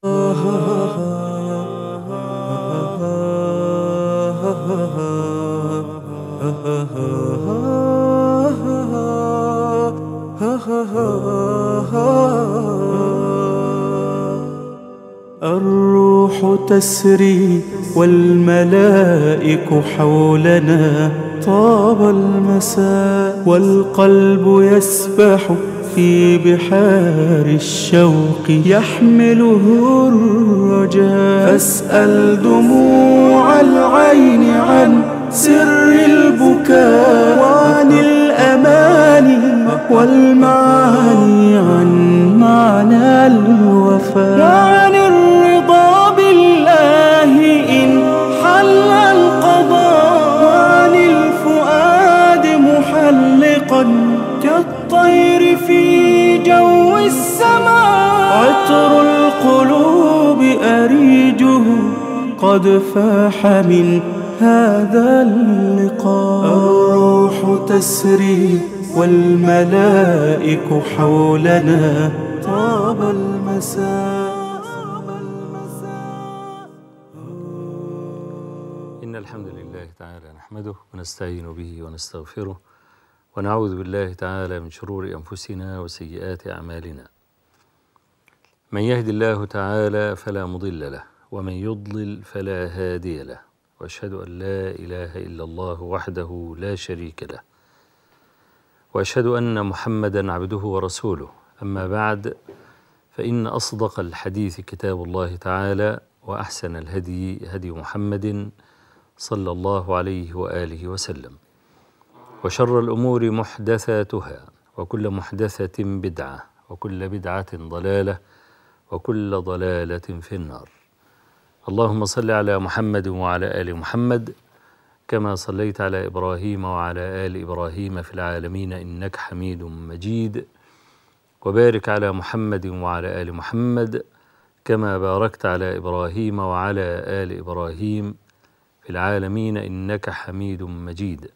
الروح تسري والملائك حولنا طاب المساء والقلب يسبح في بحار الشوق يحمله الرجاء فاسأل دموع العين عن سر البكاء وعن الأماني والمعاني عن معنى الوفاء وعن الرضا بالله إن حل القضاء وعن الفؤاد محلقا كالطير في جو السماء عطر القلوب أريجه قد فاح من هذا اللقاء الروح تسري والملائك حولنا طاب المساء إن الحمد لله تعالى نحمده ونستعين به ونستغفره ونعوذ بالله تعالى من شرور أنفسنا وسيئات أعمالنا من يهد الله تعالى فلا مضل له ومن يضلل فلا هادي له واشهد ان لا اله الا الله وحده لا شريك له واشهد ان محمدا عبده ورسوله اما بعد فان اصدق الحديث كتاب الله تعالى واحسن الهدي هدي محمد صلى الله عليه واله وسلم وشر الامور محدثاتها وكل محدثه بدعه وكل بدعه ضلاله وكل ضلاله في النار اللهم صل على محمد وعلى ال محمد كما صليت على ابراهيم وعلى ال ابراهيم في العالمين انك حميد مجيد وبارك على محمد وعلى ال محمد كما باركت على ابراهيم وعلى ال ابراهيم في العالمين انك حميد مجيد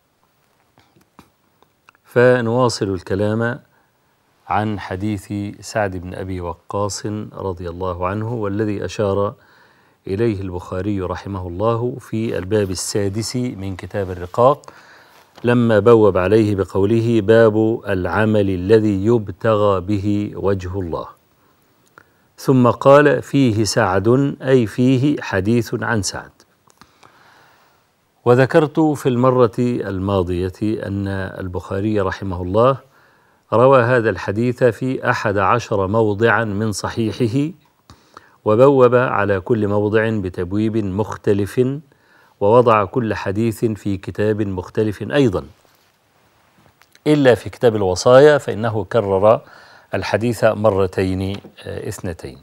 فنواصل الكلام عن حديث سعد بن ابي وقاص رضي الله عنه والذي اشار إليه البخاري رحمه الله في الباب السادس من كتاب الرقاق لما بوب عليه بقوله باب العمل الذي يبتغى به وجه الله ثم قال فيه سعد أي فيه حديث عن سعد وذكرت في المرة الماضية أن البخاري رحمه الله روى هذا الحديث في أحد عشر موضعا من صحيحه وبوب على كل موضع بتبويب مختلف ووضع كل حديث في كتاب مختلف ايضا الا في كتاب الوصايا فانه كرر الحديث مرتين اثنتين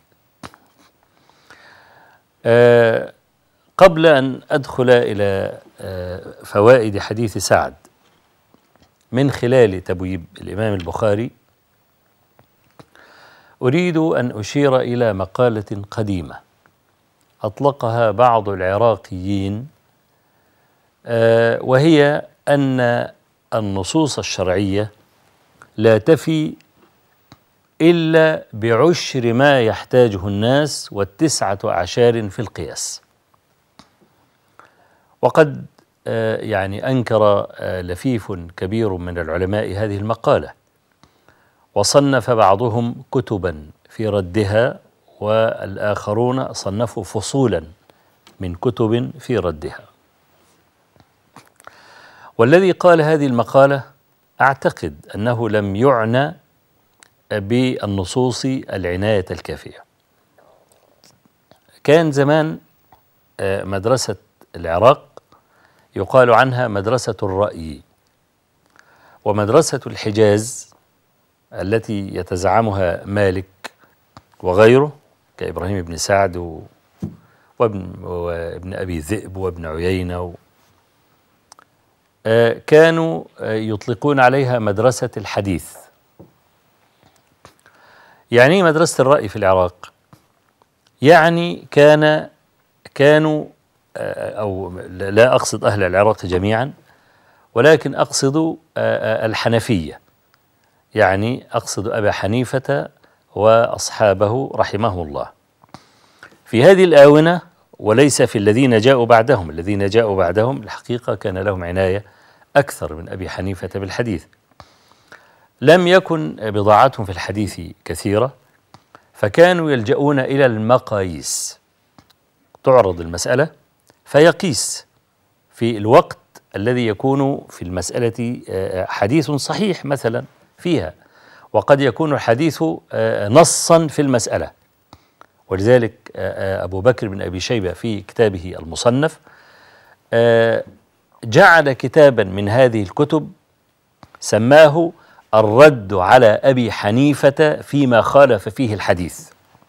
قبل ان ادخل الى فوائد حديث سعد من خلال تبويب الامام البخاري أريد أن أشير إلى مقالة قديمة أطلقها بعض العراقيين وهي أن النصوص الشرعية لا تفي إلا بعشر ما يحتاجه الناس والتسعة أعشار في القياس وقد يعني أنكر لفيف كبير من العلماء هذه المقالة وصنف بعضهم كتبا في ردها والآخرون صنفوا فصولا من كتب في ردها والذي قال هذه المقالة أعتقد أنه لم يعنى بالنصوص العناية الكافية كان زمان مدرسة العراق يقال عنها مدرسة الرأي ومدرسة الحجاز التي يتزعمها مالك وغيره كإبراهيم بن سعد و وابن, وابن أبي ذئب وابن عيينة و كانوا يطلقون عليها مدرسة الحديث يعني مدرسة الرأي في العراق يعني كان كانوا أو لا أقصد أهل العراق جميعا ولكن أقصد الحنفية يعني أقصد أبا حنيفة وأصحابه رحمه الله في هذه الآونة وليس في الذين جاءوا بعدهم الذين جاءوا بعدهم الحقيقة كان لهم عناية أكثر من أبي حنيفة بالحديث لم يكن بضاعتهم في الحديث كثيرة فكانوا يلجؤون إلى المقاييس تعرض المسألة فيقيس في الوقت الذي يكون في المسألة آه، حديث صحيح مثلا فيها وقد يكون الحديث آه، نصا في المسألة ولذلك آه، أبو بكر بن أبي شيبة في كتابه المصنف جعل كتابا من هذه الكتب سماه الرد على أبي حنيفة فيما خالف فيه الحديث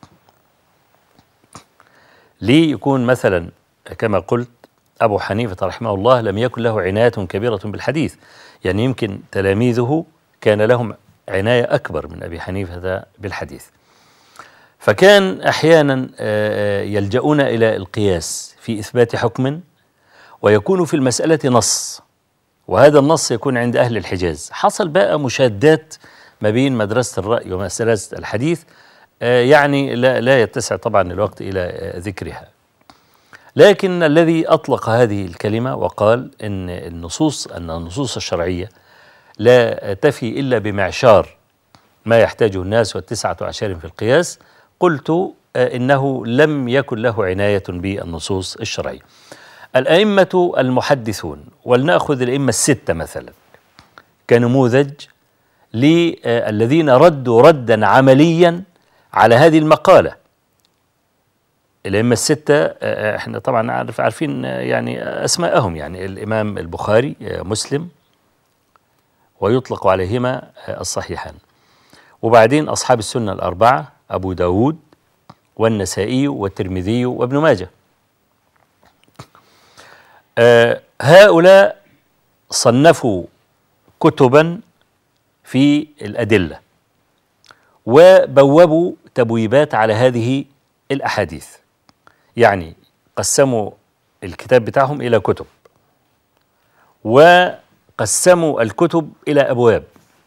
ليه يكون مثلا كما قلت أبو حنيفة رحمه الله لم يكن له عناية كبيرة بالحديث يعني يمكن تلاميذه كان لهم عناية أكبر من أبي حنيفة بالحديث فكان أحيانا آه، يلجؤون إلى القياس في إثبات حكم ويكون في المسألة نص وهذا النص يكون عند أهل الحجاز حصل بقى مشادات ما بين مدرسة الرأي ومدرسة الحديث آه، يعني لا, لا يتسع طبعا الوقت إلى آه، ذكرها لكن الذي أطلق هذه الكلمة وقال إن النصوص أن النصوص الشرعية لا تفي إلا بمعشار ما يحتاجه الناس والتسعة عشر في القياس قلت آه، إنه لم يكن له عناية بالنصوص الشرعية الأئمة المحدثون ولنأخذ الأئمة الستة مثلا كنموذج للذين ردوا ردا عمليا على هذه المقالة الأئمة الستة آه، آه، احنا طبعا عارف عارفين آه، يعني أسماءهم يعني الإمام البخاري مسلم ويطلق عليهما الصحيحان وبعدين أصحاب السنة الأربعة أبو داود والنسائي والترمذي وابن ماجه هؤلاء صنفوا كتبا في الأدلة وبوبوا تبويبات على هذه الأحاديث يعني قسموا الكتاب بتاعهم إلى كتب وقسموا الكتب إلى أبواب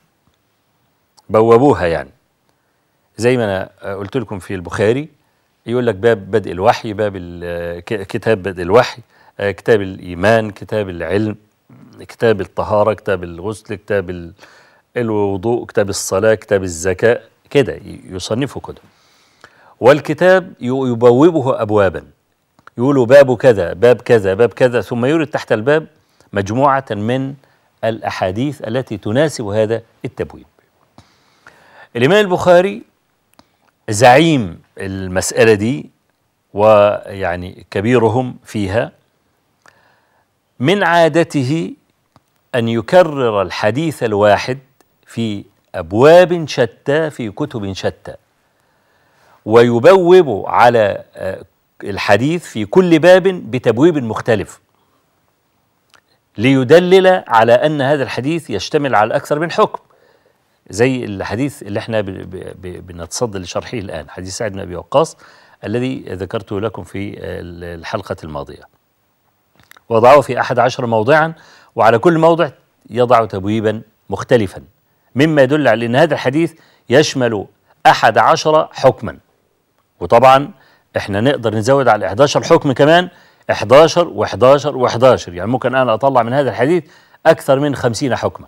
بوبوها يعني زي ما أنا قلت لكم في البخاري يقول لك باب بدء الوحي باب كتاب بدء الوحي كتاب الإيمان كتاب العلم كتاب الطهارة كتاب الغسل كتاب الوضوء كتاب الصلاة كتاب الزكاة كده يصنفه كده والكتاب يبوبه أبوابا يقولوا باب كذا باب كذا باب كذا ثم يورد تحت الباب مجموعة من الأحاديث التي تناسب هذا التبويب الإمام البخاري زعيم المسألة دي ويعني كبيرهم فيها من عادته أن يكرر الحديث الواحد في أبواب شتى في كتب شتى ويبوب على آه، الحديث في كل باب بتبويب مختلف ليدلل على أن هذا الحديث يشتمل على أكثر من حكم زي الحديث اللي احنا بنتصدى لشرحه الآن حديث سعد بن أبي وقاص الذي ذكرته لكم في الحلقة الماضية وضعه في أحد عشر موضعا وعلى كل موضع يضع تبويبا مختلفا مما يدل على أن هذا الحديث يشمل أحد عشر حكما وطبعا احنا نقدر نزود على 11 حكم كمان 11 و11 و11 يعني ممكن انا اطلع من هذا الحديث اكثر من 50 حكما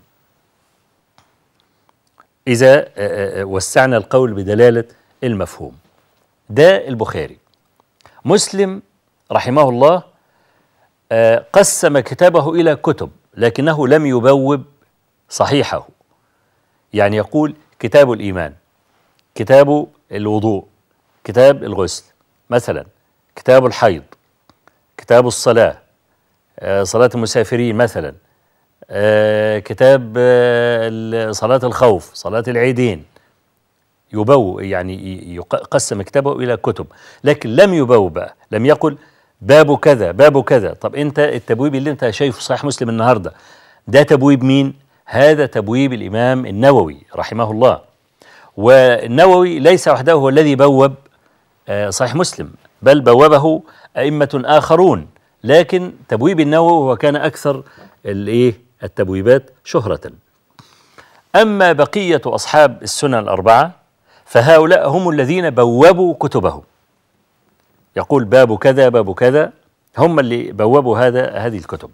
اذا وسعنا القول بدلاله المفهوم ده البخاري مسلم رحمه الله قسم كتابه الى كتب لكنه لم يبوب صحيحه يعني يقول كتاب الايمان كتاب الوضوء كتاب الغسل مثلا كتاب الحيض كتاب الصلاة آه، صلاة المسافرين مثلا آه، كتاب آه، صلاة الخوف صلاة العيدين يبو يعني يقسم كتابه إلى كتب لكن لم يبو بقى لم يقل باب كذا باب كذا طب أنت التبويب اللي أنت شايفه صحيح مسلم النهاردة ده تبويب مين؟ هذا تبويب الإمام النووي رحمه الله والنووي ليس وحده هو الذي بوب آه، صحيح مسلم بل بوبه أئمة آخرون لكن تبويب النووي هو كان أكثر الإيه التبويبات شهرة أما بقية أصحاب السنن الأربعة فهؤلاء هم الذين بوبوا كتبهم يقول باب كذا باب كذا هم اللي بوبوا هذا هذه الكتب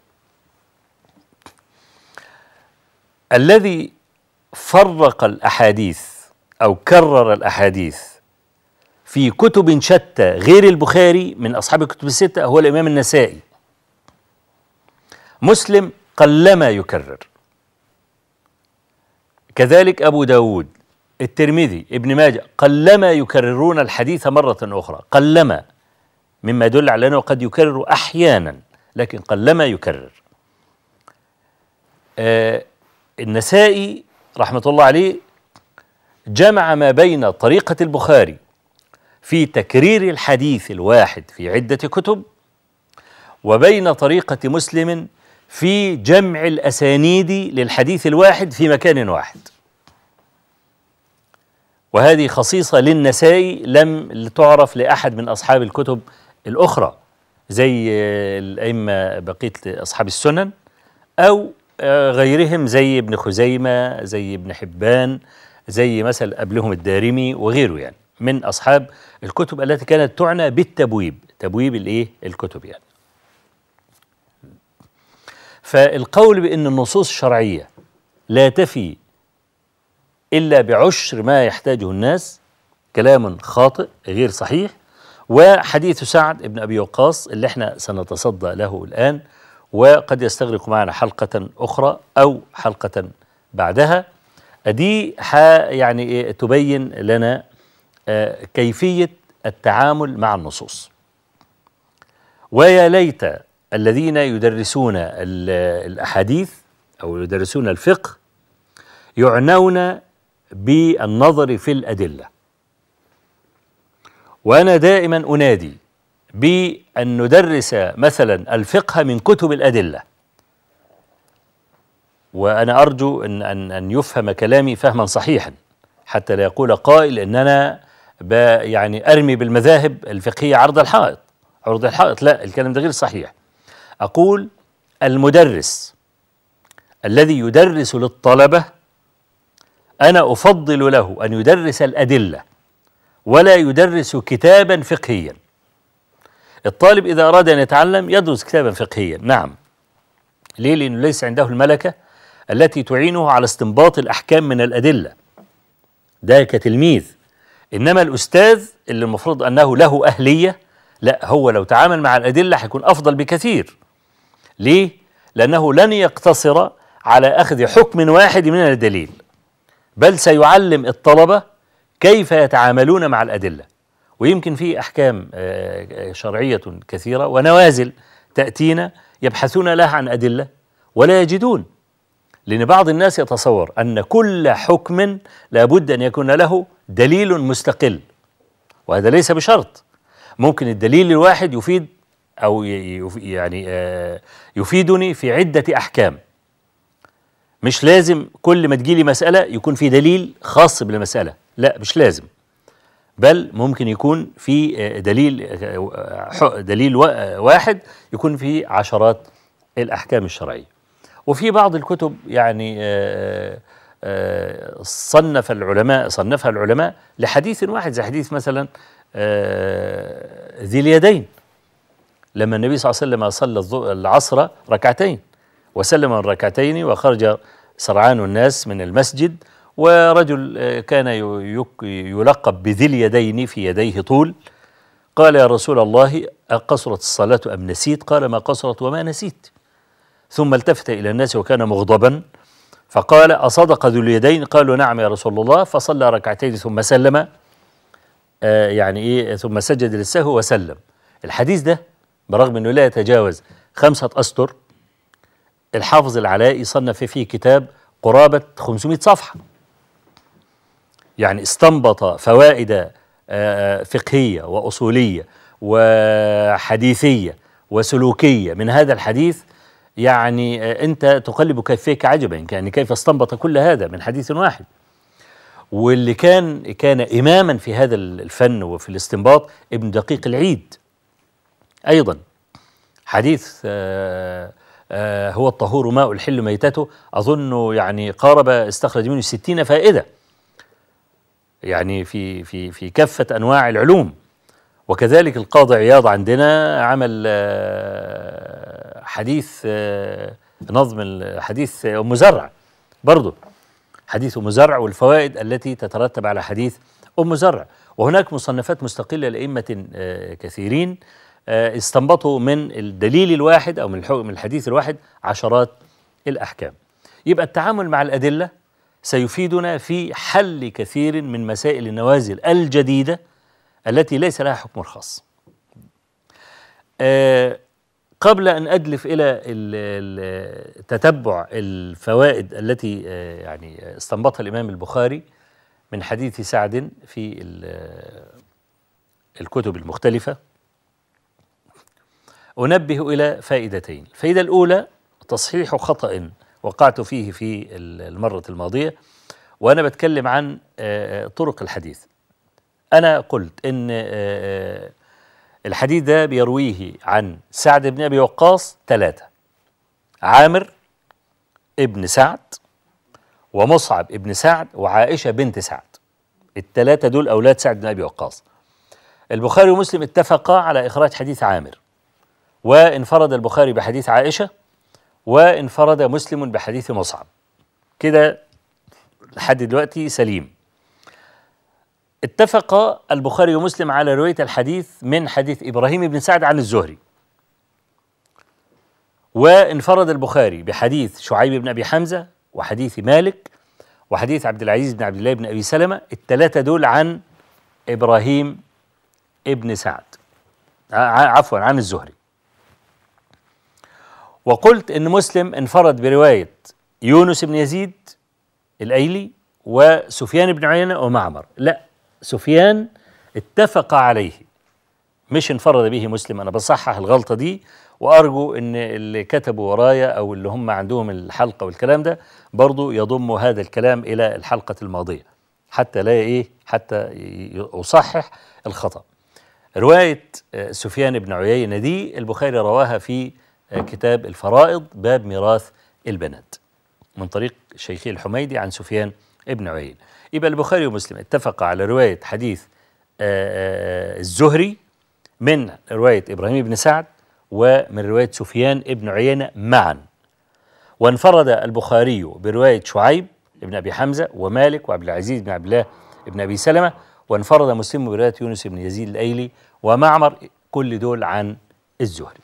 الذي فرق الأحاديث أو كرر الأحاديث في كتب شتى غير البخاري من أصحاب الكتب الستة هو الإمام النسائي مسلم قلما يكرر كذلك أبو داود الترمذي ابن ماجه قلما يكررون الحديث مرة أخرى قلما مما يدل على أنه قد يكرر أحيانا لكن قلما يكرر آه النسائي رحمة الله عليه جمع ما بين طريقة البخاري في تكرير الحديث الواحد في عدة كتب وبين طريقة مسلم في جمع الأسانيد للحديث الواحد في مكان واحد وهذه خصيصة للنسائي لم تعرف لأحد من أصحاب الكتب الأخرى زي الأئمة بقية أصحاب السنن أو غيرهم زي ابن خزيمة زي ابن حبان زي مثل قبلهم الدارمي وغيره يعني من أصحاب الكتب التي كانت تعنى بالتبويب تبويب الإيه الكتب يعني فالقول بأن النصوص الشرعية لا تفي إلا بعشر ما يحتاجه الناس كلام خاطئ غير صحيح وحديث سعد بن أبي وقاص اللي احنا سنتصدى له الآن وقد يستغرق معنا حلقة أخرى أو حلقة بعدها دي يعني تبين لنا كيفية التعامل مع النصوص ويا ليت الذين يدرسون الأحاديث أو يدرسون الفقه يعنون بالنظر في الأدلة وأنا دائما أنادي بأن ندرس مثلا الفقه من كتب الأدلة وأنا أرجو أن, أن, أن يفهم كلامي فهما صحيحا حتى لا يقول قائل أن أنا يعني أرمي بالمذاهب الفقهية عرض الحائط عرض الحائط لا الكلام ده غير صحيح أقول المدرس الذي يدرس للطلبة أنا أفضل له أن يدرس الأدلة ولا يدرس كتابا فقهيا الطالب إذا أراد أن يتعلم يدرس كتابا فقهيا نعم ليه؟ لأنه ليس عنده الملكة التي تعينه على استنباط الأحكام من الأدلة ده كتلميذ إنما الأستاذ اللي المفروض أنه له أهلية لا هو لو تعامل مع الأدلة هيكون أفضل بكثير ليه؟ لأنه لن يقتصر على أخذ حكم واحد من الدليل بل سيعلم الطلبة كيف يتعاملون مع الأدلة ويمكن في أحكام شرعية كثيرة ونوازل تأتينا يبحثون لها عن أدلة ولا يجدون لأن بعض الناس يتصور أن كل حكم لابد أن يكون له دليل مستقل وهذا ليس بشرط ممكن الدليل الواحد يفيد أو يعني يفيدني في عدة أحكام مش لازم كل ما تجيلي مسألة يكون في دليل خاص بالمسألة لا مش لازم بل ممكن يكون في دليل دليل واحد يكون في عشرات الأحكام الشرعية وفي بعض الكتب يعني صنف العلماء صنفها العلماء لحديث واحد زي حديث مثلا ذي اليدين لما النبي صلى الله عليه وسلم صلى العصر ركعتين وسلم من ركعتين وخرج سرعان الناس من المسجد ورجل كان يلقب بذي اليدين في يديه طول قال يا رسول الله أقصرت الصلاة أم نسيت قال ما قصرت وما نسيت ثم التفت إلى الناس وكان مغضبا فقال أصدق ذو اليدين قالوا نعم يا رسول الله فصلى ركعتين ثم سلم آه يعني إيه ثم سجد للسهو وسلم الحديث ده برغم أنه لا يتجاوز خمسة أسطر الحافظ العلائي صنف فيه كتاب قرابة 500 صفحة يعني استنبط فوائد فقهية وأصولية وحديثية وسلوكية من هذا الحديث يعني أنت تقلب كيفيك عجبا يعني كيف استنبط كل هذا من حديث واحد واللي كان كان إماما في هذا الفن وفي الاستنباط ابن دقيق العيد أيضا حديث آآ آآ هو الطهور ماء الحل ميتته أظن يعني قارب استخرج منه ستين فائدة يعني في في في كافة أنواع العلوم وكذلك القاضي عياض عندنا عمل آه، حديث آه، نظم الحديث أم زرع برضه حديث أم زرع والفوائد التي تترتب على حديث أم زرع وهناك مصنفات مستقلة لأئمة آه، كثيرين آه، استنبطوا من الدليل الواحد أو من الحو- من الحديث الواحد عشرات الأحكام يبقى التعامل مع الأدلة سيفيدنا في حل كثير من مسائل النوازل الجديدة التي ليس لها حكم خاص آه، قبل أن أدلف إلى ال- ال- تتبع الفوائد التي آه، يعني استنبطها الإمام البخاري من حديث سعد في ال- الكتب المختلفة أنبه إلى فائدتين الفائدة الأولى تصحيح خطأ وقعت فيه في المرة الماضية وأنا بتكلم عن آه، طرق الحديث أنا قلت إن آه، الحديث ده بيرويه عن سعد بن أبي وقاص ثلاثة عامر ابن سعد ومصعب ابن سعد وعائشة بنت سعد الثلاثة دول أولاد سعد بن أبي وقاص البخاري ومسلم اتفقا على إخراج حديث عامر وانفرد البخاري بحديث عائشة وانفرد مسلم بحديث مصعب كده لحد دلوقتي سليم اتفق البخاري ومسلم على رواية الحديث من حديث إبراهيم بن سعد عن الزهري وانفرد البخاري بحديث شعيب بن أبي حمزة وحديث مالك وحديث عبد العزيز بن عبد الله بن أبي سلمة الثلاثة دول عن إبراهيم ابن سعد ع- عفوا عن الزهري وقلت ان مسلم انفرد بروايه يونس بن يزيد الايلي وسفيان بن عيينه ومعمر لا سفيان اتفق عليه مش انفرد به مسلم انا بصحح الغلطه دي وارجو ان اللي كتبوا ورايا او اللي هم عندهم الحلقه والكلام ده برضو يضموا هذا الكلام الى الحلقه الماضيه حتى لا ايه حتى ي- اصحح الخطا روايه آه، سفيان بن عيينه دي البخاري رواها في آه، كتاب الفرائض باب ميراث البنات من طريق شيخي الحميدي عن سفيان ابن عيينه يبقى البخاري ومسلم اتفقا على روايه حديث آه، آه، الزهري من روايه ابراهيم بن سعد ومن روايه سفيان ابن عيينه معا وانفرد البخاري بروايه شعيب بن ابي حمزه ومالك وعبد العزيز بن عبد الله بن ابي سلمه وانفرد مسلم بروايه يونس بن يزيد الايلي ومعمر كل دول عن الزهري.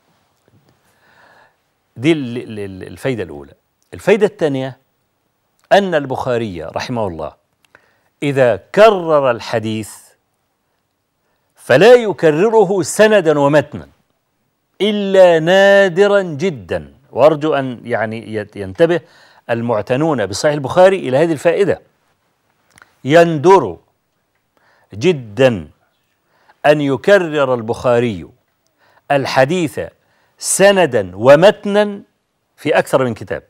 دي ال- ال- ال- الفايده الاولى. الفايده الثانيه ان البخاري رحمه الله اذا كرر الحديث فلا يكرره سندا ومتنا الا نادرا جدا وارجو ان يعني يت- ينتبه المعتنون بصحيح البخاري الى هذه الفائده يندر جدا ان يكرر البخاري الحديث سندا ومتنا في اكثر من كتاب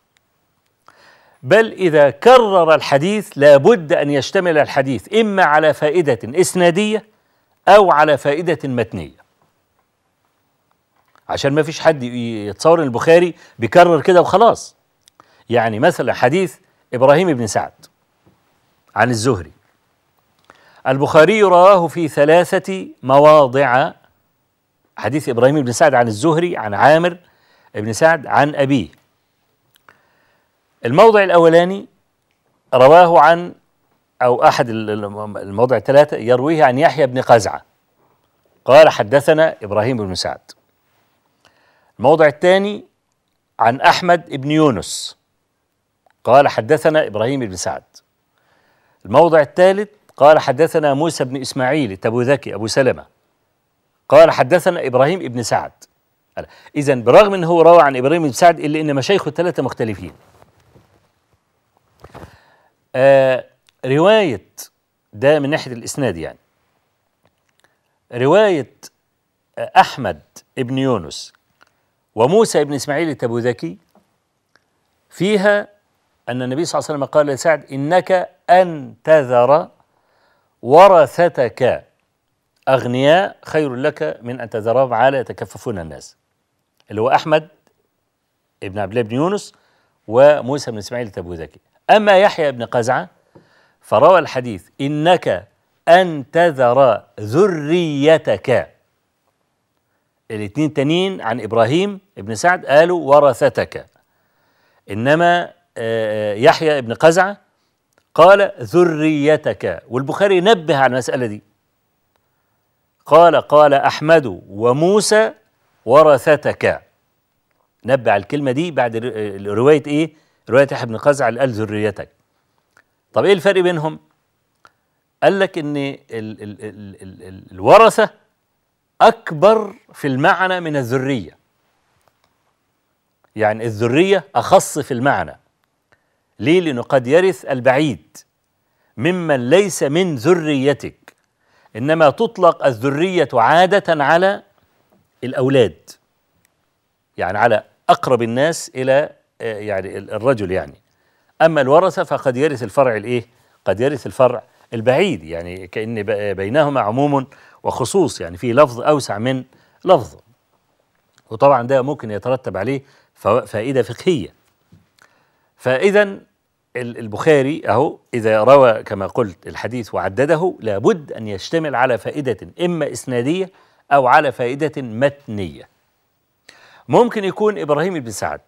بل اذا كرر الحديث لابد ان يشتمل الحديث اما على فائده اسناديه او على فائده متنيه عشان ما فيش حد ي- يتصور ان البخاري بيكرر كده وخلاص يعني مثلا حديث ابراهيم بن سعد عن الزهري البخاري رواه في ثلاثة مواضع حديث إبراهيم بن سعد عن الزهري عن عامر بن سعد عن أبيه الموضع الأولاني رواه عن أو أحد ال- ال- المواضع الثلاثة يرويه عن يحيى بن قزعة قال حدثنا إبراهيم بن سعد الموضع الثاني عن أحمد بن يونس قال حدثنا إبراهيم بن سعد الموضع الثالث قال حدثنا موسى بن إسماعيل التبوذكي أبو سلمة قال حدثنا إبراهيم بن سعد إذا برغم أنه هو روى عن إبراهيم بن سعد إلا أن مشايخه الثلاثة مختلفين آه رواية ده من ناحية الإسناد يعني رواية آه، أحمد بن يونس وموسى بن إسماعيل التبوذكي فيها أن النبي صلى الله عليه وسلم قال لسعد إنك أن تذر ورثتك أغنياء خير لك من أن تذرهم عالة يتكففون الناس اللي هو أحمد ابن عبد الله بن يونس وموسى بن إسماعيل التبوذكي أما يحيى بن قزعة فروى الحديث إنك أن تذر ذريتك الاثنين تانيين عن إبراهيم ابن سعد قالوا ورثتك إنما آه، يحيى ابن قزعة قال ذريتك والبخاري نبه على المسألة دي قال قال أحمد وموسى ورثتك نبه على الكلمة دي بعد ر- رواية إيه؟ رواية يحيى بن قزعة اللي قال ذريتك طب إيه الفرق بينهم؟ قال لك إن ال ال ال ال ال الورثة أكبر في المعنى من الذرية يعني الذرية أخص في المعنى ليه؟ لأنه قد يرث البعيد ممن ليس من ذريتك إنما تطلق الذرية عادة على الأولاد يعني على أقرب الناس إلى آه، يعني ال- الرجل يعني أما الورثة فقد يرث الفرع الإيه؟ قد يرث الفرع البعيد يعني كأن ب- بينهما عموم وخصوص يعني في لفظ أوسع من لفظ وطبعا ده ممكن يترتب عليه فوا- فائدة فقهية فإذا ال- البخاري أهو إذا روى كما قلت الحديث وعدده لابد أن يشتمل على فائدة إما إسنادية أو على فائدة متنية ممكن يكون إبراهيم بن سعد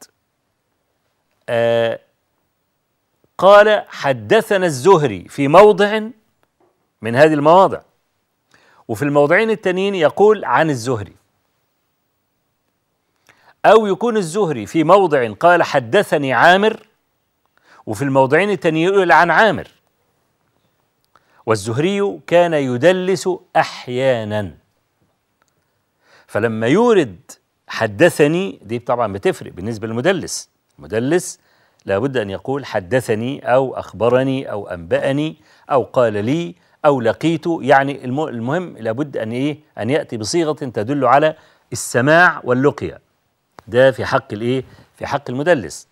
آه قال حدثنا الزهري في موضع من هذه المواضع وفي الموضعين التانيين يقول عن الزهري أو يكون الزهري في موضع قال حدثني عامر وفي الموضعين التانيين يقول عن عامر والزهري كان يدلس أحيانا فلما يورد حدثني دي طبعا بتفرق بالنسبة للمدلس المدلس لابد أن يقول حدثني أو أخبرني أو أنبأني أو قال لي أو لقيت يعني الم- المهم لابد أن إيه أن يأتي بصيغة تدل على السماع واللقيا ده في حق الإيه في حق المدلس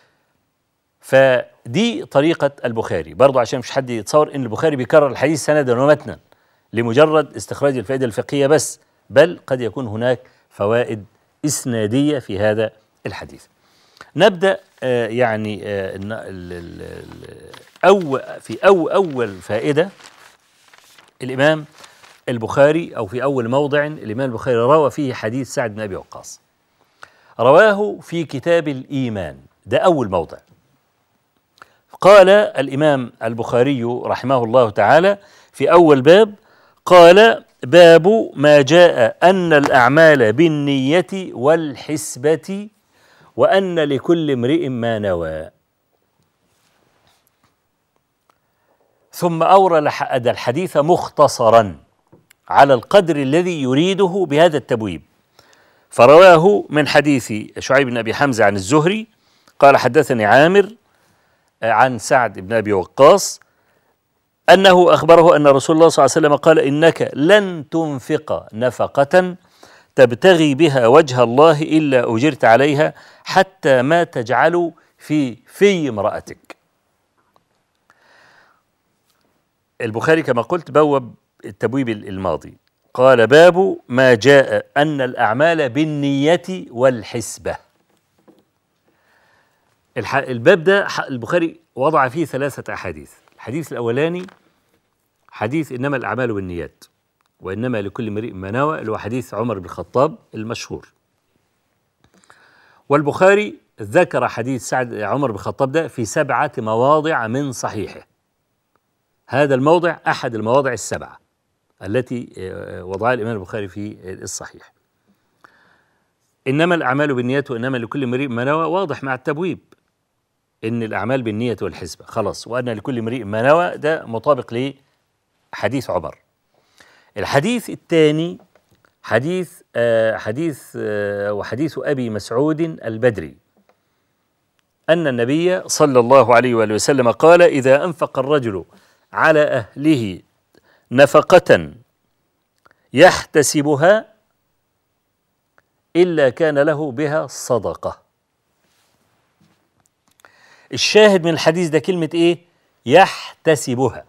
فدي طريقة البخاري برضو عشان مش حد يتصور ان البخاري بيكرر الحديث سندا ومتنا لمجرد استخراج الفائدة الفقهية بس بل قد يكون هناك فوائد إسنادية في هذا الحديث نبدأ آه يعني آه الن- ال- ال- ال- أو في أو أول فائدة الإمام البخاري أو في أول موضع الإمام البخاري روى فيه حديث سعد بن أبي وقاص رواه في كتاب الإيمان ده أول موضع قال الإمام البخاري رحمه الله تعالى في أول باب قال باب ما جاء أن الأعمال بالنية والحسبة وأن لكل امرئ ما نوى ثم أورد الحديث مختصرا على القدر الذي يريده بهذا التبويب فرواه من حديث شعيب بن أبي حمزة عن الزهري قال حدثني عامر عن سعد بن ابي وقاص انه اخبره ان رسول الله صلى الله عليه وسلم قال انك لن تنفق نفقه تبتغي بها وجه الله الا اجرت عليها حتى ما تجعل في في امراتك. البخاري كما قلت بوب التبويب الماضي قال باب ما جاء ان الاعمال بالنيه والحسبه. الح... الباب ده ح- البخاري وضع فيه ثلاثة أحاديث الحديث الأولاني حديث إنما الأعمال بالنيات وإنما لكل امرئ ما نوى اللي هو حديث عمر بن الخطاب المشهور والبخاري ذكر حديث سعد عمر بن الخطاب ده في سبعة مواضع من صحيحه هذا الموضع أحد المواضع السبعة التي آه، وضعها الإمام البخاري في الصحيح إنما الأعمال بالنيات وإنما لكل امرئ ما نوى واضح مع التبويب ان الاعمال بالنيه والحسبه خلاص وان لكل امرئ ما نوى ده مطابق لحديث عمر الحديث الثاني حديث آه حديث آه وحديث ابي مسعود البدري ان النبي صلى الله عليه واله وسلم قال اذا انفق الرجل على اهله نفقه يحتسبها الا كان له بها صدقه الشاهد من الحديث ده كلمة إيه؟ يحتسبها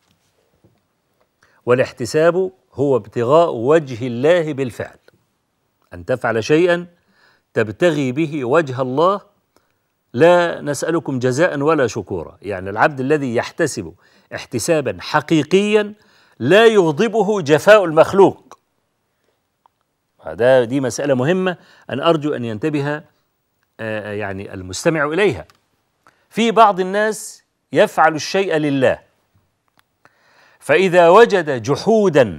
والاحتساب هو ابتغاء وجه الله بالفعل أن تفعل شيئا تبتغي به وجه الله لا نسألكم جزاء ولا شكورا يعني العبد الذي يحتسب احتسابا حقيقيا لا يغضبه جفاء المخلوق هذا دي مسألة مهمة أن أرجو أن ينتبه آه، يعني المستمع إليها في بعض الناس يفعل الشيء لله فإذا وجد جحودا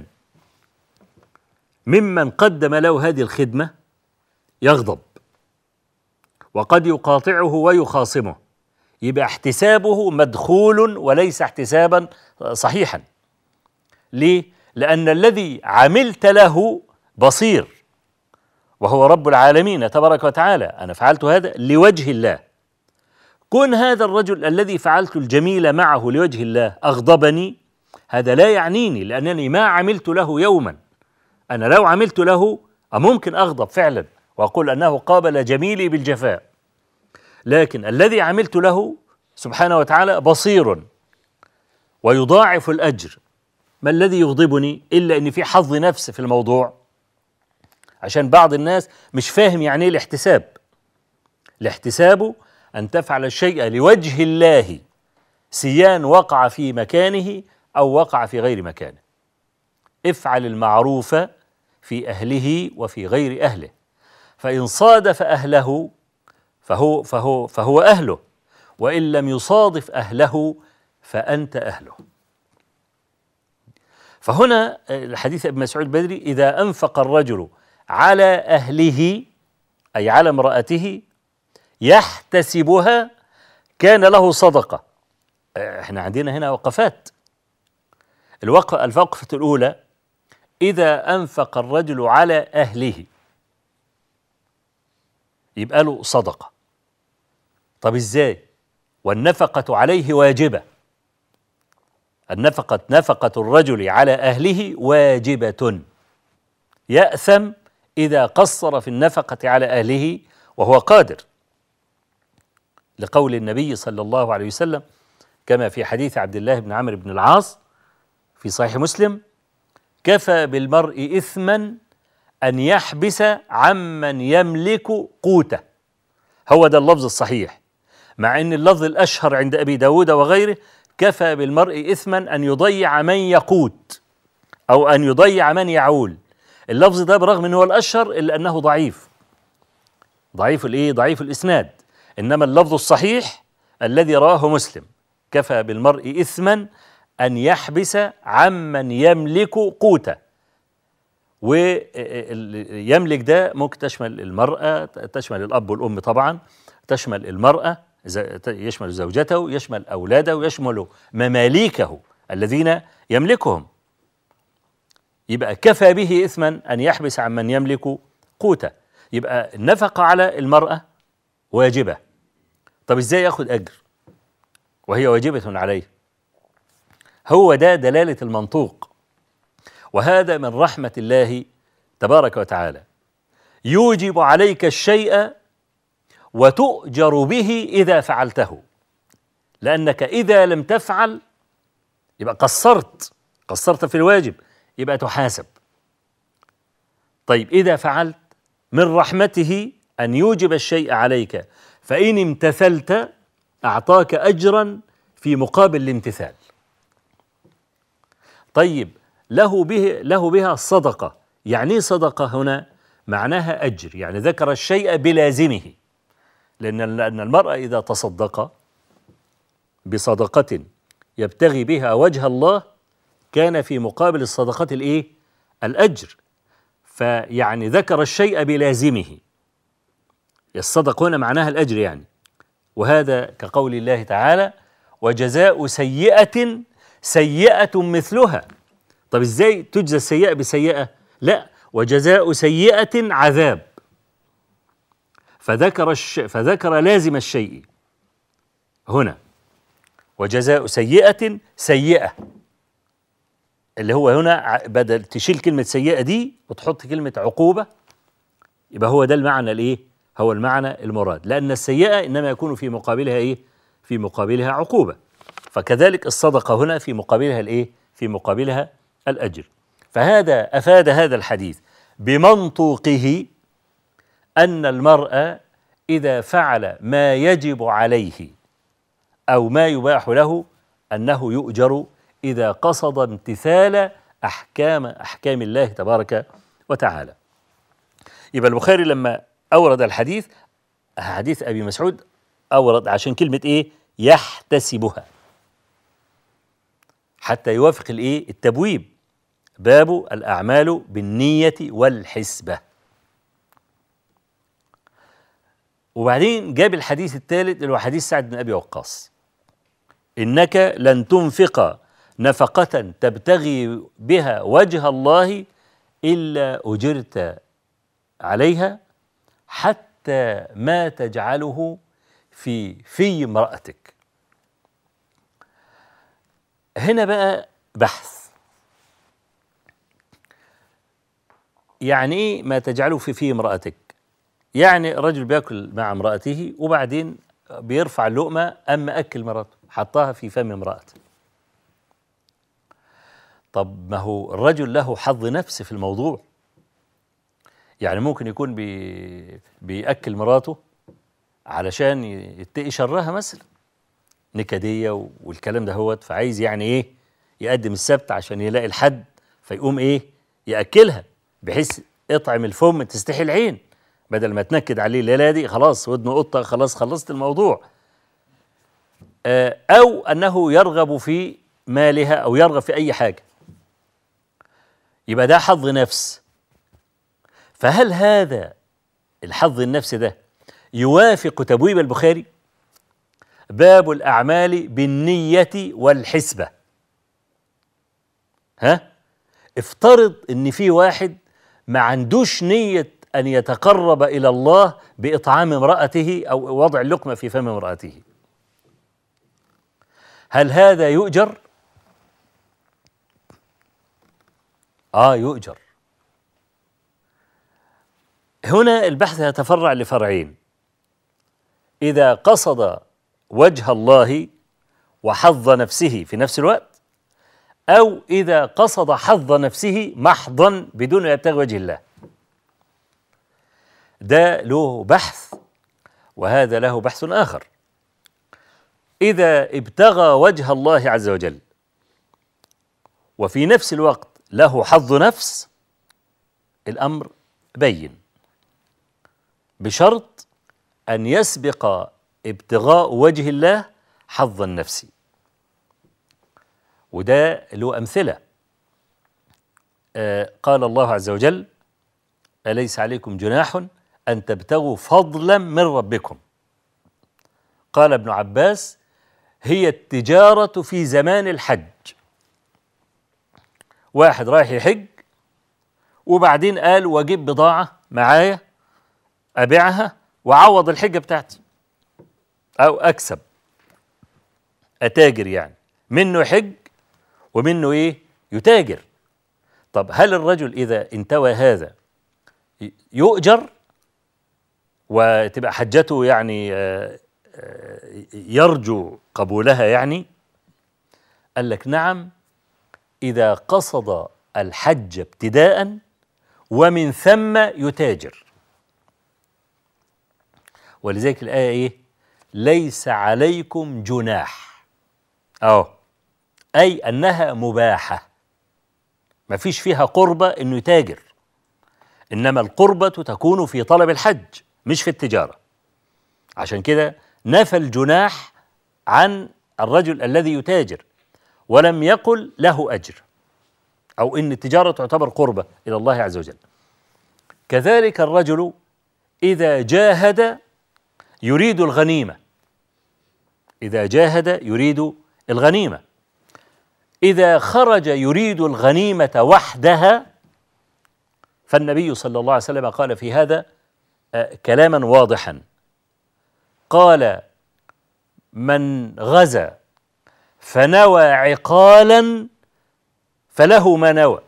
ممن قدم له هذه الخدمة يغضب وقد يقاطعه ويخاصمه يبقى احتسابه مدخول وليس احتسابا صحيحا ليه؟ لأن الذي عملت له بصير وهو رب العالمين تبارك وتعالى أنا فعلت هذا لوجه الله كون هذا الرجل الذي فعلت الجميل معه لوجه الله أغضبني هذا لا يعنيني لأنني ما عملت له يوما أنا لو عملت له ممكن أغضب فعلا وأقول أنه قابل جميلي بالجفاء لكن الذي عملت له سبحانه وتعالى بصير ويضاعف الأجر ما الذي يغضبني إلا أن في حظ نفس في الموضوع عشان بعض الناس مش فاهم يعني ايه الاحتساب الاحتساب أن تفعل الشيء لوجه الله سيان وقع في مكانه أو وقع في غير مكانه افعل المعروف في أهله وفي غير أهله فإن صادف أهله فهو فهو فهو أهله وإن لم يصادف أهله فأنت أهله فهنا الحديث ابن مسعود البدري إذا أنفق الرجل على أهله أي على امرأته يحتسبها كان له صدقة احنا عندنا هنا وقفات الوقفة الوقفة الأولى إذا أنفق الرجل على أهله يبقى له صدقة طب إزاي والنفقة عليه واجبة النفقة نفقة الرجل على أهله واجبة يأثم إذا قصر في النفقة على أهله وهو قادر لقول النبي صلى الله عليه وسلم كما في حديث عبد الله بن عمرو بن العاص في صحيح مسلم كفى بالمرء إثما أن يحبس عمن يملك قوته هو ده اللفظ الصحيح مع أن اللفظ الأشهر عند أبي داود وغيره كفى بالمرء إثما أن يضيع من يقوت أو أن يضيع من يعول اللفظ ده برغم أنه هو الأشهر إلا أنه ضعيف ضعيف الإيه؟ ضعيف الإسناد إنما اللفظ الصحيح الذي رواه مسلم كفى بالمرء إثما أن يحبس عمن يملك قوته ويملك ده ممكن تشمل المرأة تشمل الأب والأم طبعا تشمل المرأة يشمل زوجته يشمل أولاده يشمل مماليكه الذين يملكهم يبقى كفى به إثما أن يحبس عن من يملك قوته يبقى النفقة على المرأة واجبة طب إزاي يأخذ أجر وهي واجبة عليه هو ده دلالة المنطوق وهذا من رحمة الله تبارك وتعالى يوجب عليك الشيء وتؤجر به إذا فعلته لأنك إذا لم تفعل يبقى قصرت قصرت في الواجب يبقى تحاسب طيب إذا فعلت من رحمته أن يوجب الشيء عليك فإن امتثلت أعطاك أجرا في مقابل الامتثال طيب له به له بها صدقة يعني صدقة هنا معناها أجر يعني ذكر الشيء بلازمه لأن لأن المرأة إذا تصدق بصدقة يبتغي بها وجه الله كان في مقابل الصدقة الإيه؟ الأجر فيعني ذكر الشيء بلازمه الصدق هنا معناها الأجر يعني وهذا كقول الله تعالى وجزاء سيئة سيئة مثلها طب ازاي تجزى السيئة بسيئة لا وجزاء سيئة عذاب فذكر الش... فذكر لازم الشيء هنا وجزاء سيئة سيئة اللي هو هنا بدل تشيل كلمة سيئة دي وتحط كلمة عقوبة يبقى هو ده المعنى الايه؟ هو المعنى المراد لأن السيئة إنما يكون في مقابلها ايه؟ في مقابلها عقوبة فكذلك الصدقة هنا في مقابلها الايه؟ في مقابلها الأجر فهذا أفاد هذا الحديث بمنطوقه أن المرء إذا فعل ما يجب عليه أو ما يباح له أنه يؤجر إذا قصد امتثال أحكام أحكام الله تبارك وتعالى يبقى البخاري لما أورد الحديث حديث أبي مسعود أورد عشان كلمة إيه يحتسبها حتى يوافق الإيه التبويب باب الأعمال بالنية والحسبة وبعدين جاب الحديث الثالث اللي هو حديث سعد بن أبي وقاص إنك لن تنفق نفقة تبتغي بها وجه الله إلا أجرت عليها حتى ما تجعله في في امرأتك هنا بقى بحث يعني ايه ما تجعله في في امرأتك يعني رجل بياكل مع امرأته وبعدين بيرفع اللقمة أما أكل مراته حطها في فم امرأته طب ما هو الرجل له حظ نفس في الموضوع يعني ممكن يكون بي بيأكل مراته علشان يتقي شرها مثلا نكدية والكلام ده هوت فعايز يعني ايه يقدم السبت عشان يلاقي الحد فيقوم ايه يأكلها بحيث اطعم الفم تستحي العين بدل ما تنكد عليه الليله دي خلاص ودنه قطه خلاص خلصت الموضوع آه، او انه يرغب في مالها او يرغب في اي حاجه يبقى ده حظ نفس فهل هذا الحظ النفسي ده يوافق تبويب البخاري باب الاعمال بالنيه والحسبه ها افترض ان في واحد ما عندوش نيه ان يتقرب الى الله باطعام امراته او وضع اللقمه في فم امراته هل هذا يؤجر اه يؤجر هنا البحث يتفرع لفرعين اذا قصد وجه الله وحظ نفسه في نفس الوقت او اذا قصد حظ نفسه محضا بدون ان يبتغي وجه الله ده له بحث وهذا له بحث اخر اذا ابتغى وجه الله عز وجل وفي نفس الوقت له حظ نفس الامر بين بشرط ان يسبق ابتغاء وجه الله حظ النفس وده له امثله آه قال الله عز وجل اليس عليكم جناح ان تبتغوا فضلا من ربكم قال ابن عباس هي التجاره في زمان الحج واحد رايح يحج وبعدين قال واجيب بضاعه معايا ابيعها واعوض الحجه بتاعتي او اكسب اتاجر يعني منه يحج ومنه ايه يتاجر طب هل الرجل اذا انتوى هذا يؤجر وتبقى حجته يعني آه، آه، يرجو قبولها يعني قال لك نعم اذا قصد الحج ابتداء ومن ثم يتاجر ولذلك الايه ايه ليس عليكم جناح اهو اي انها مباحه ما فيش فيها قربه انه يتاجر انما القربه تكون في طلب الحج مش في التجاره عشان كده نفى الجناح عن الرجل الذي يتاجر ولم يقل له اجر او ان التجاره تعتبر قربه الى الله عز وجل كذلك الرجل اذا جاهد يريد الغنيمه اذا جاهد يريد الغنيمه اذا خرج يريد الغنيمه وحدها فالنبي صلى الله عليه وسلم قال في هذا آه، كلاما واضحا قال من غزا فنوى عقالا فله ما نوى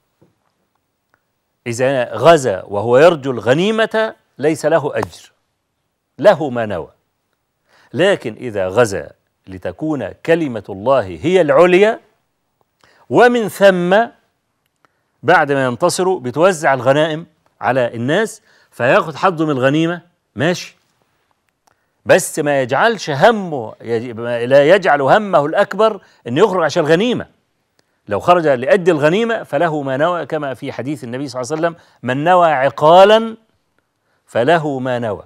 إذا غزا وهو يرجو الغنيمة ليس له أجر له ما نوى لكن إذا غزا لتكون كلمة الله هي العليا ومن ثم بعد ما ينتصروا بتوزع الغنائم على الناس فياخد حظه من الغنيمة ماشي بس ما يجعلش همه يج- لا يجعل همه الأكبر أن يخرج عشان الغنيمة لو خرج لأدي الغنيمة فله ما نوى كما في حديث النبي صلى الله عليه وسلم من نوى عقالا فله ما نوى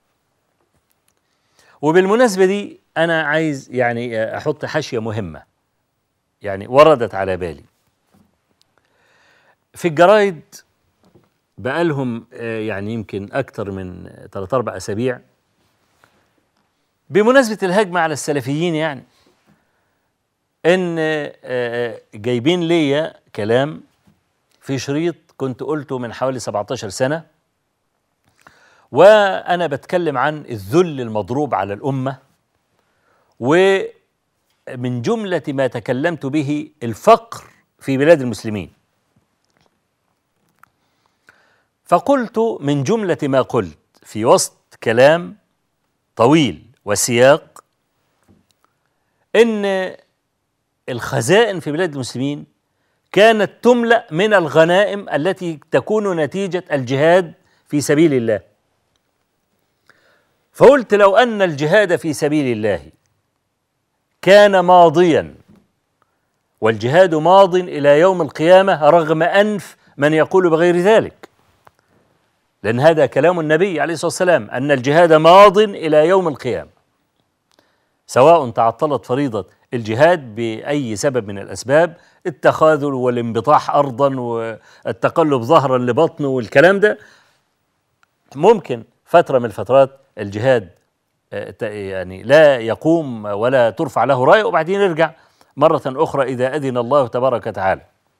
وبالمناسبة دي أنا عايز يعني أحط حاشية مهمة يعني وردت على بالي في الجرايد بقالهم آه، يعني يمكن أكتر من ثلاث أربع أسابيع بمناسبة الهجمة على السلفيين يعني إن آه، آه، جايبين ليا كلام في شريط كنت قلته من حوالي 17 سنة وأنا بتكلم عن الذل المضروب على الأمة ومن جملة ما تكلمت به الفقر في بلاد المسلمين فقلت من جملة ما قلت في وسط كلام طويل وسياق ان الخزائن في بلاد المسلمين كانت تملا من الغنائم التي تكون نتيجه الجهاد في سبيل الله فقلت لو ان الجهاد في سبيل الله كان ماضيا والجهاد ماض الى يوم القيامه رغم انف من يقول بغير ذلك لان هذا كلام النبي عليه الصلاه والسلام ان الجهاد ماض الى يوم القيامه سواء تعطلت فريضة الجهاد بأي سبب من الأسباب التخاذل والانبطاح أرضا والتقلب ظهرا لبطنه والكلام ده ممكن فترة من الفترات الجهاد آه، ت- يعني لا يقوم ولا ترفع له راية وبعدين يرجع مرة أخرى إذا أذن الله تبارك وتعالى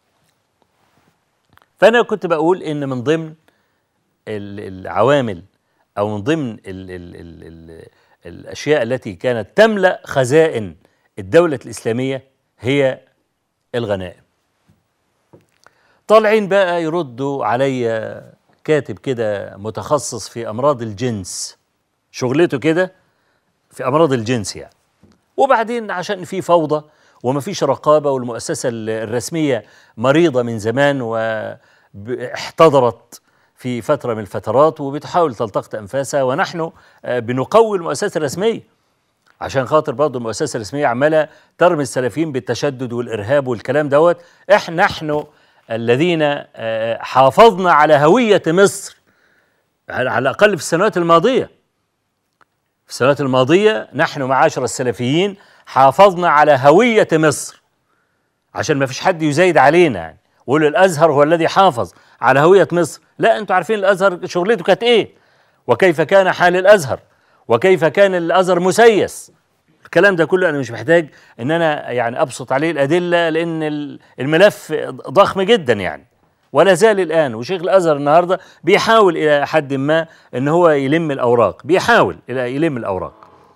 فأنا كنت بقول إن من ضمن ال- العوامل أو من ضمن ال ال ال ال الأشياء التي كانت تملأ خزائن الدولة الإسلامية هي الغنائم طالعين بقى يردوا عليا كاتب كده متخصص في أمراض الجنس شغلته كده في أمراض الجنس يعني وبعدين عشان في فوضى ومفيش رقابة والمؤسسة ال- الرسمية مريضة من زمان واحتضرت في فترة من الفترات وبتحاول تلتقط أنفاسها ونحن آه، بنقوي المؤسسة الرسمية عشان خاطر برضه المؤسسة الرسمية عمالة ترمي السلفيين بالتشدد والإرهاب والكلام دوت احنا نحن الذين آه، حافظنا على هوية مصر على على الأقل في السنوات الماضية في السنوات الماضية نحن معاشر السلفيين حافظنا على هوية مصر عشان ما فيش حد يزايد علينا يعني ويقول الازهر هو الذي حافظ على هويه مصر لا انتوا عارفين الازهر شغلته كانت ايه وكيف كان حال الازهر وكيف كان الازهر مسيس الكلام ده كله انا مش محتاج ان انا يعني ابسط عليه الادله لان ال- الملف ضخم جدا يعني ولا زال الان وشيخ الازهر النهارده بيحاول الى حد ما ان هو يلم الاوراق بيحاول الى يلم الاوراق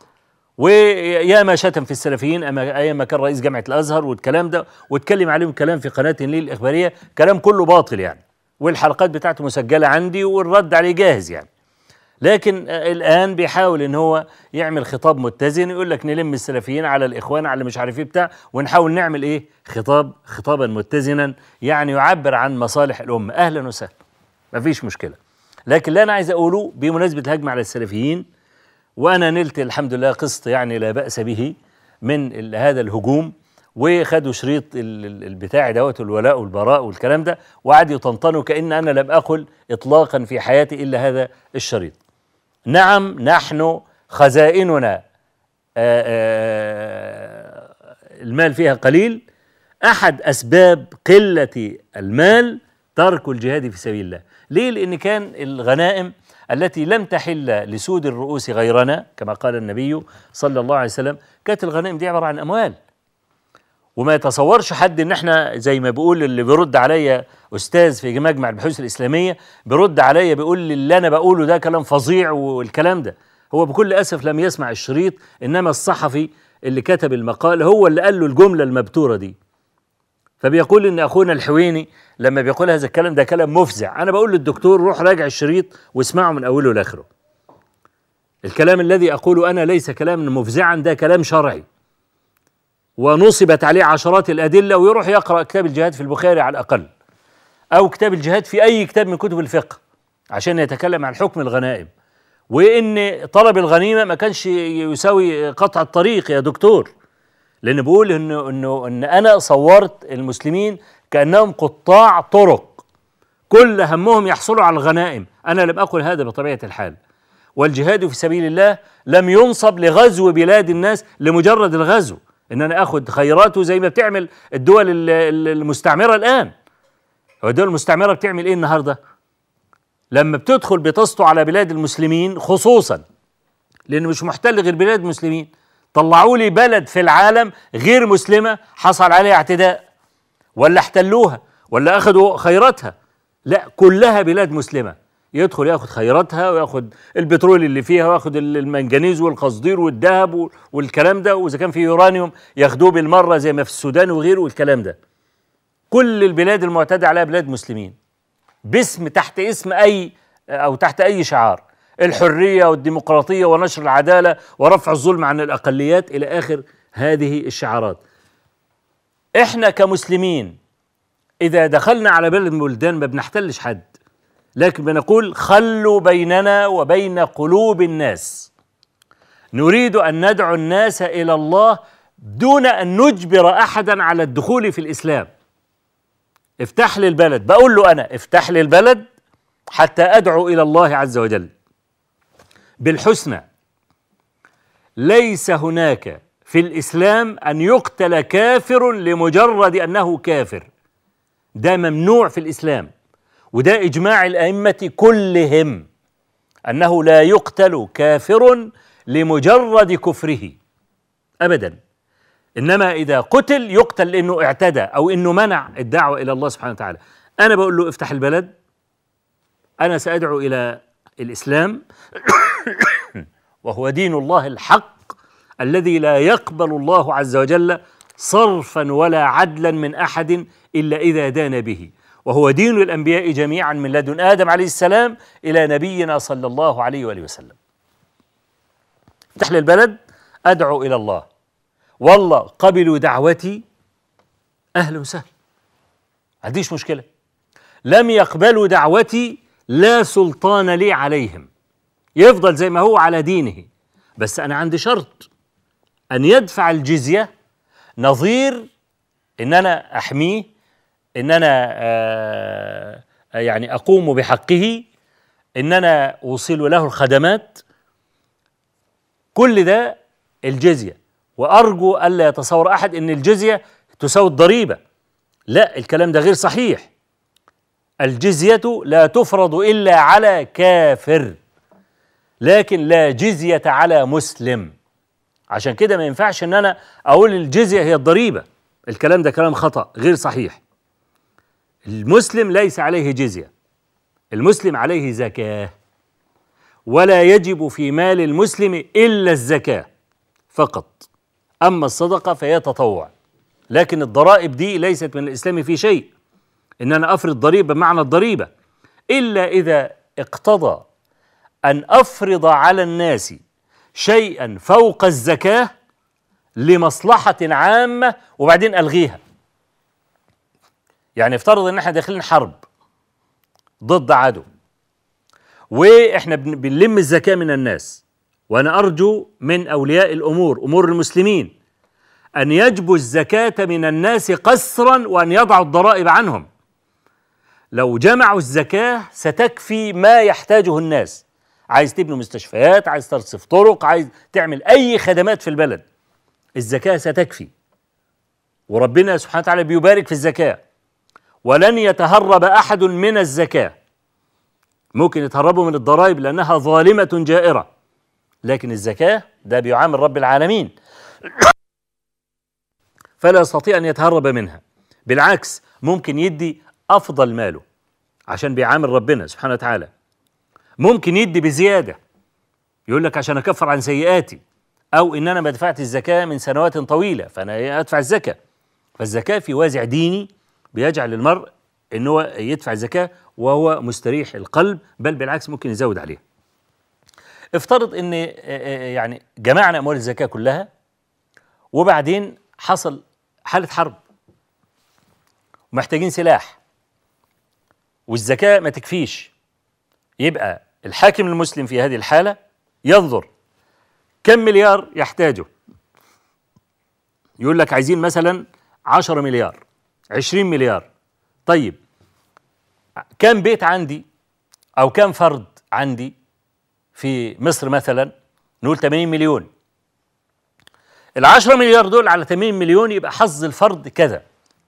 ويا ما شتم في السلفيين أما ايام ما كان رئيس جامعه الازهر والكلام ده واتكلم عليهم كلام في قناه النيل الاخباريه كلام كله باطل يعني والحلقات بتاعته مسجله عندي والرد عليه جاهز يعني لكن آه، الان بيحاول ان هو يعمل خطاب متزن يقول لك نلم السلفيين على الاخوان على مش عارف ايه بتاع ونحاول نعمل ايه خطاب خطابا متزنا يعني يعبر عن مصالح الامه اهلا وسهلا مفيش مشكله لكن اللي انا عايز اقوله بمناسبه الهجمه على السلفيين وانا نلت الحمد لله قسط يعني لا باس به من ال- هذا الهجوم وخدوا شريط ال- ال- البتاع دوت الولاء والبراء والكلام ده وقعدوا يطنطنوا كان انا لم اقل اطلاقا في حياتي الا هذا الشريط. نعم نحن خزائننا آه، آه، المال فيها قليل احد اسباب قله المال ترك الجهاد في سبيل الله ليه لان كان الغنائم التي لم تحل لسود الرؤوس غيرنا كما قال النبي صلى الله عليه وسلم كانت الغنائم دي عباره عن اموال وما يتصورش حد ان احنا زي ما بيقول اللي بيرد عليا استاذ في مجمع البحوث الاسلاميه بيرد عليا بيقول لي اللي انا بقوله ده كلام فظيع والكلام ده هو بكل اسف لم يسمع الشريط انما الصحفي اللي كتب المقال هو اللي قال له الجمله المبتوره دي فبيقول ان اخونا الحويني لما بيقول هذا الكلام ده كلام مفزع انا بقول للدكتور روح راجع الشريط واسمعه من اوله لاخره الكلام الذي اقوله انا ليس كلاما مفزعا ده كلام شرعي ونصبت عليه عشرات الادله ويروح يقرا كتاب الجهاد في البخاري على الاقل او كتاب الجهاد في اي كتاب من كتب الفقه عشان يتكلم عن حكم الغنائم وان طلب الغنيمه ما كانش يساوي قطع الطريق يا دكتور لان بقول انه انه ان انا صورت المسلمين كانهم قطاع طرق كل همهم يحصلوا على الغنائم انا لم اقل هذا بطبيعه الحال والجهاد في سبيل الله لم ينصب لغزو بلاد الناس لمجرد الغزو ان انا اخذ خيراته زي ما بتعمل الدول ال- ال- المستعمره الان هو الدول المستعمره بتعمل ايه النهارده لما بتدخل بتسطو على بلاد المسلمين خصوصا لانه مش محتل غير بلاد المسلمين طلعوا لي بلد في العالم غير مسلمه حصل عليها اعتداء ولا احتلوها ولا اخذوا خيراتها لا كلها بلاد مسلمه يدخل ياخذ خيراتها وياخذ البترول اللي فيها وياخذ ال- المنجنيز والقصدير والذهب وال- والكلام ده واذا كان في يورانيوم ياخدوه بالمره زي ما في السودان وغيره والكلام ده كل البلاد المعتدى عليها بلاد مسلمين باسم تحت اسم اي او تحت اي شعار الحريه والديمقراطيه ونشر العداله ورفع الظلم عن الاقليات الى اخر هذه الشعارات احنا كمسلمين اذا دخلنا على بلد من البلدان ما بنحتلش حد لكن بنقول خلوا بيننا وبين قلوب الناس نريد ان ندعو الناس الى الله دون ان نجبر احدا على الدخول في الاسلام افتح لي البلد بقول له انا افتح لي البلد حتى ادعو الى الله عز وجل بالحسنى ليس هناك في الاسلام ان يقتل كافر لمجرد انه كافر ده ممنوع في الاسلام وده اجماع الائمه كلهم انه لا يقتل كافر لمجرد كفره ابدا انما اذا قتل يقتل لانه اعتدى او انه منع الدعوه الى الله سبحانه وتعالى انا بقول له افتح البلد انا سادعو الى الاسلام وهو دين الله الحق الذي لا يقبل الله عز وجل صرفا ولا عدلا من احد الا اذا دان به وهو دين الانبياء جميعا من لدن ادم عليه السلام الى نبينا صلى الله عليه واله وسلم افتح لي البلد ادعو الى الله والله قبلوا دعوتي اهلا وسهلا ما عنديش مشكله لم يقبلوا دعوتي لا سلطان لي عليهم يفضل زي ما هو على دينه بس انا عندي شرط ان يدفع الجزيه نظير ان انا احميه ان انا آه يعني اقوم بحقه ان انا اوصل له الخدمات كل ده الجزيه وارجو الا يتصور احد ان الجزيه تساوي الضريبه لا الكلام ده غير صحيح الجزيه لا تفرض الا على كافر لكن لا جزيه على مسلم عشان كده ما ينفعش ان انا اقول الجزيه هي الضريبه الكلام ده كلام خطا غير صحيح المسلم ليس عليه جزيه المسلم عليه زكاه ولا يجب في مال المسلم الا الزكاه فقط اما الصدقه فهي تطوع لكن الضرائب دي ليست من الاسلام في شيء ان انا افرض ضريبه بمعنى الضريبه الا اذا اقتضى ان افرض على الناس شيئا فوق الزكاه لمصلحه عامه وبعدين الغيها يعني افترض ان احنا داخلين حرب ضد عدو واحنا بن- بنلم الزكاه من الناس وانا ارجو من اولياء الامور امور المسلمين ان يجبوا الزكاه من الناس قسرا وان يضعوا الضرائب عنهم لو جمعوا الزكاه ستكفي ما يحتاجه الناس عايز تبني مستشفيات عايز ترصف طرق عايز تعمل اي خدمات في البلد الزكاه ستكفي وربنا سبحانه وتعالى بيبارك في الزكاه ولن يتهرب احد من الزكاه ممكن يتهربوا من الضرائب لانها ظالمه جائره لكن الزكاه ده بيعامل رب العالمين فلا يستطيع ان يتهرب منها بالعكس ممكن يدي افضل ماله عشان بيعامل ربنا سبحانه وتعالى ممكن يدي بزياده يقول لك عشان اكفر عن سيئاتي او ان انا ما دفعت الزكاه من سنوات طويله فانا ادفع الزكاه فالزكاه في وازع ديني بيجعل المرء ان هو يدفع الزكاه وهو مستريح القلب بل بالعكس ممكن يزود عليها افترض ان آه، آه، يعني جمعنا اموال الزكاه كلها وبعدين حصل حاله حرب ومحتاجين سلاح والزكاه ما تكفيش يبقى الحاكم المسلم في هذه الحاله ينظر كم مليار يحتاجه يقول لك عايزين مثلا 10 مليار 20 مليار طيب كم بيت عندي او كم فرد عندي في مصر مثلا نقول 80 مليون ال 10 مليار دول على 80 مليون يبقى حظ الفرد كذا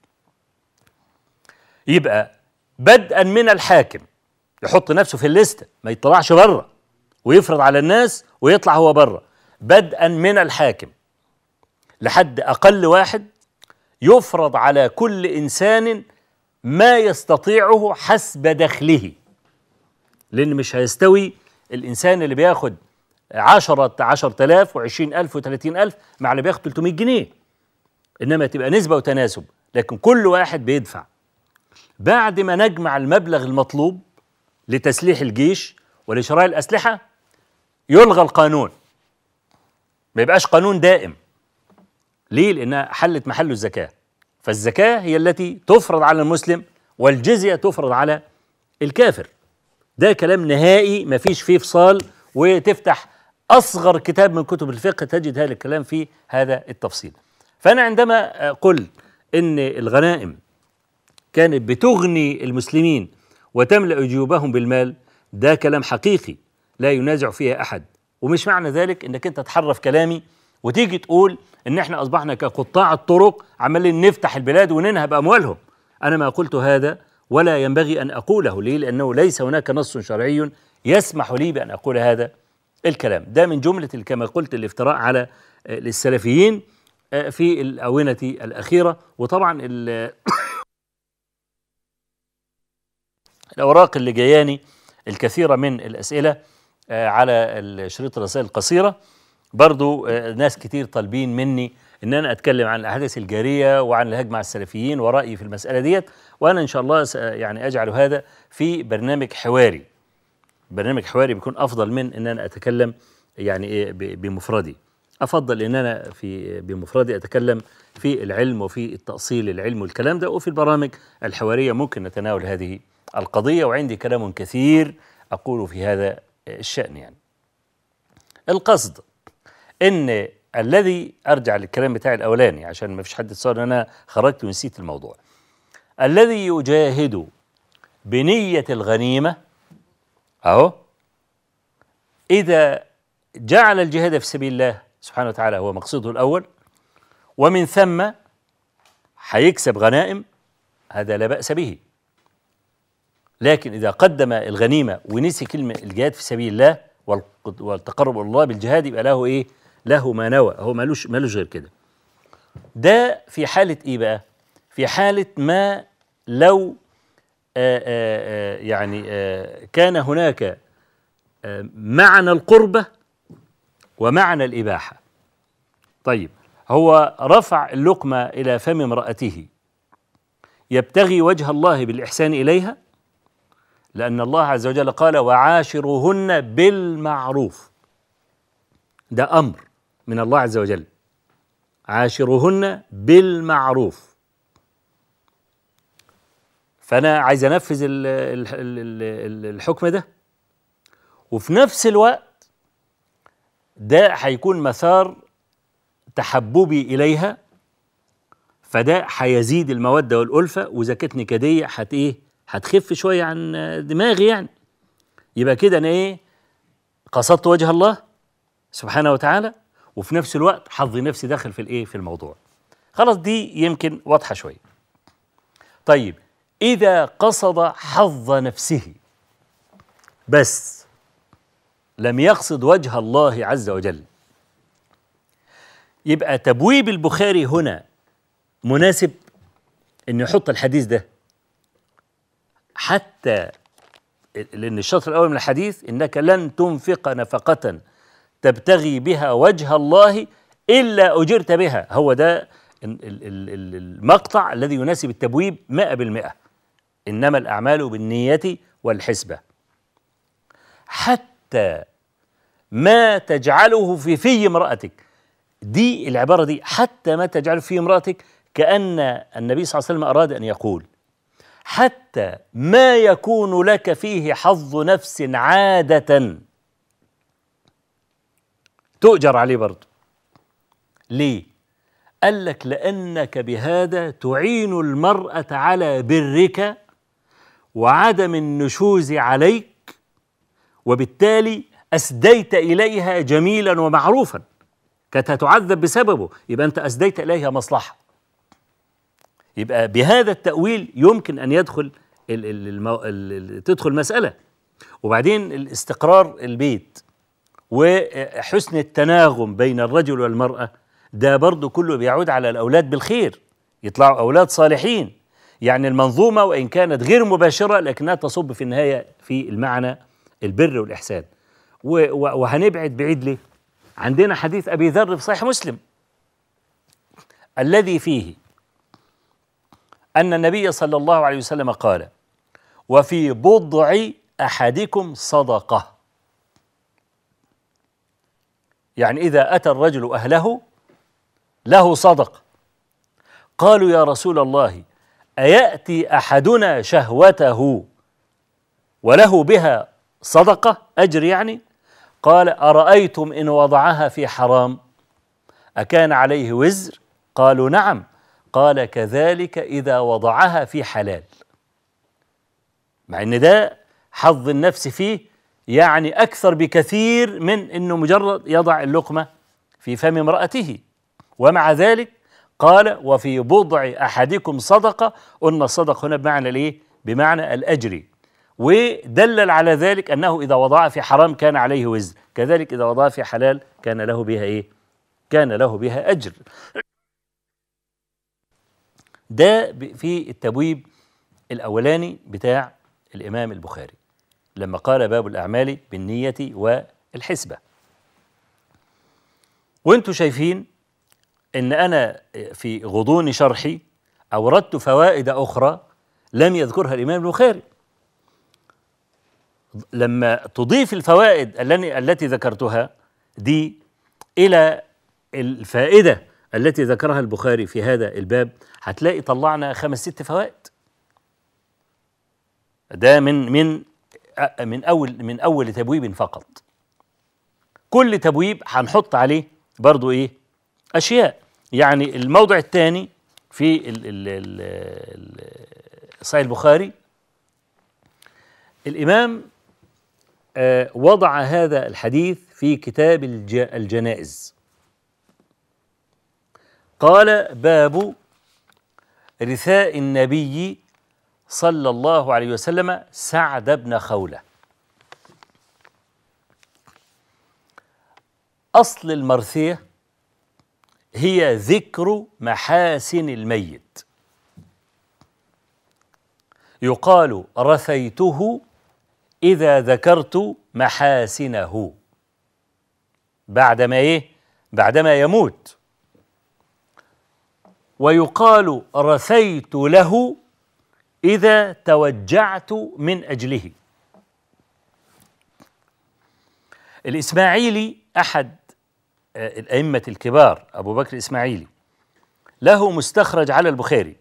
يبقى بدءا من الحاكم يحط نفسه في الليسته ما يطلعش بره ويفرض على الناس ويطلع هو بره بدءا من الحاكم لحد اقل واحد يفرض على كل انسان ما يستطيعه حسب دخله لان مش هيستوي الانسان اللي بياخد عشرة عشرة آلاف وعشرين ألف وثلاثين ألف مع اللي بياخد 300 جنيه إنما تبقى نسبة وتناسب لكن كل واحد بيدفع بعد ما نجمع المبلغ المطلوب لتسليح الجيش ولشراء الأسلحة يلغى القانون ما يبقاش قانون دائم ليه؟ لأنها حلت محله الزكاة فالزكاة هي التي تفرض على المسلم والجزية تفرض على الكافر ده كلام نهائي ما فيش فيه فصال وتفتح أصغر كتاب من كتب الفقه تجد هذا الكلام في هذا التفصيل فأنا عندما قلت إن الغنائم كانت بتغني المسلمين وتملأ جيوبهم بالمال ده كلام حقيقي لا ينازع فيها أحد ومش معنى ذلك إنك أنت تحرف كلامي وتيجي تقول إن إحنا أصبحنا كقطاع الطرق عمالين نفتح البلاد وننهب أموالهم أنا ما قلت هذا ولا ينبغي أن أقوله ليه لأنه ليس هناك نص شرعي يسمح لي بأن أقول هذا الكلام ده من جملة كما قلت الافتراء على السلفيين في الآونة الأخيرة وطبعا الأوراق اللي جاياني الكثيرة من الأسئلة على شريط الرسائل القصيرة برضو ناس كتير طالبين مني ان انا اتكلم عن الاحداث الجاريه وعن الهجمه على السلفيين ورايي في المساله ديت وانا ان شاء الله يعني اجعل هذا في برنامج حواري برنامج حواري بيكون افضل من ان انا اتكلم يعني ايه بمفردي افضل ان انا في بمفردي اتكلم في العلم وفي التاصيل العلم والكلام ده وفي البرامج الحواريه ممكن نتناول هذه القضيه وعندي كلام كثير اقوله في هذا الشان يعني القصد ان الذي ارجع للكلام بتاعي الاولاني عشان ما فيش حد يتصور ان انا خرجت ونسيت الموضوع الذي يجاهد بنيه الغنيمه اهو اذا جعل الجهاد في سبيل الله سبحانه وتعالى هو مقصوده الاول ومن ثم هيكسب غنائم هذا لا باس به لكن اذا قدم الغنيمه ونسي كلمه الجهاد في سبيل الله والتقرب الى الله بالجهاد يبقى له ايه؟ له ما نوى هو مالوش مالوش غير كده ده في حالة إيه بقى في حالة ما لو آآ آآ يعني آآ كان هناك معنى القربة ومعنى الإباحة طيب هو رفع اللقمة إلى فم امرأته يبتغي وجه الله بالإحسان إليها لأن الله عز وجل قال وعاشروهن بالمعروف ده أمر من الله عز وجل عاشروهن بالمعروف فأنا عايز أنفذ الحكم ده وفي نفس الوقت ده هيكون مثار تحببي إليها فده هيزيد المودة والألفة وإذا كانت نكدية هت إيه؟ هتخف شوية عن دماغي يعني يبقى كده أنا إيه؟ قصدت وجه الله سبحانه وتعالى وفي نفس الوقت حظي نفسي داخل في الايه في الموضوع خلاص دي يمكن واضحه شويه طيب اذا قصد حظ نفسه بس لم يقصد وجه الله عز وجل يبقى تبويب البخاري هنا مناسب انه يحط الحديث ده حتى لان الشطر الاول من الحديث انك لن تنفق نفقه تبتغي بها وجه الله إلا أجرت بها هو ده المقطع الذي يناسب التبويب مئة بالمئة إنما الأعمال بالنية والحسبة حتى ما تجعله في في امرأتك دي العبارة دي حتى ما تجعله في امرأتك كأن النبي صلى الله عليه وسلم أراد أن يقول حتى ما يكون لك فيه حظ نفس عادةً تؤجر عليه برضه ليه قال لك لأنك بهذا تعين المرأة على برك وعدم النشوز عليك وبالتالي أسديت إليها جميلا ومعروفا كانت هتعذب بسببه يبقى أنت أسديت إليها مصلحة يبقى بهذا التأويل يمكن أن يدخل ال ال المو... ال تدخل مسألة وبعدين الاستقرار البيت وحسن التناغم بين الرجل والمرأة ده برضه كله بيعود على الأولاد بالخير يطلعوا أولاد صالحين يعني المنظومة وإن كانت غير مباشرة لكنها تصب في النهاية في المعنى البر والإحسان وهنبعد بعيد ليه عندنا حديث أبي ذر في صحيح مسلم الذي فيه أن النبي صلى الله عليه وسلم قال وفي بضع أحدكم صدقة يعني إذا أتى الرجل أهله له صدقة قالوا يا رسول الله أيأتي أحدنا شهوته وله بها صدقة أجر يعني قال أرأيتم إن وضعها في حرام أكان عليه وزر قالوا نعم قال كذلك إذا وضعها في حلال مع إن ده حظ النفس فيه يعني أكثر بكثير من إنه مجرد يضع اللقمة في فم امرأته ومع ذلك قال وفي بضع أحدكم صدقة قلنا الصدقة هنا بمعنى الإيه؟ بمعنى الأجر ودلل على ذلك أنه إذا وضعها في حرام كان عليه وزر كذلك إذا وضعها في حلال كان له بها إيه؟ كان له بها أجر ده في التبويب الأولاني بتاع الإمام البخاري لما قال باب الأعمال بالنية والحسبة وانتم شايفين ان انا في غضون شرحي اوردت فوائد اخرى لم يذكرها الامام البخاري لما تضيف الفوائد التي ذكرتها دي الى الفائده التي ذكرها البخاري في هذا الباب هتلاقي طلعنا خمس ست فوائد ده من من من اول من اول تبويب فقط كل تبويب هنحط عليه برضو ايه اشياء يعني الموضع الثاني في صحيح البخاري الامام آه وضع هذا الحديث في كتاب الجنائز قال باب رثاء النبي صلى الله عليه وسلم سعد بن خوله اصل المرثيه هي ذكر محاسن الميت يقال رثيته اذا ذكرت محاسنه بعدما ايه بعدما يموت ويقال رثيت له اذا توجعت من اجله الاسماعيلي احد الأئمة الكبار أبو بكر الإسماعيلي له مستخرج على البخاري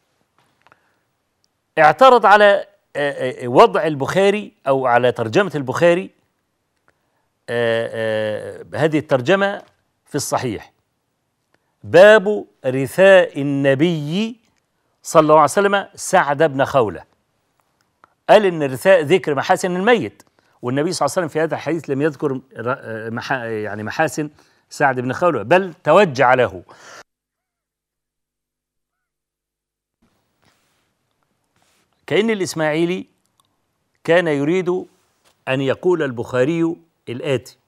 اعترض على وضع البخاري أو على ترجمة البخاري هذه الترجمة في الصحيح باب رثاء النبي صلى الله عليه وسلم سعد بن خولة قال إن الرثاء ذكر محاسن الميت والنبي صلى الله عليه وسلم في هذا الحديث لم يذكر يعني محاسن سعد بن خولة بل توجع له كأن الإسماعيلي كان يريد أن يقول البخاري الآتي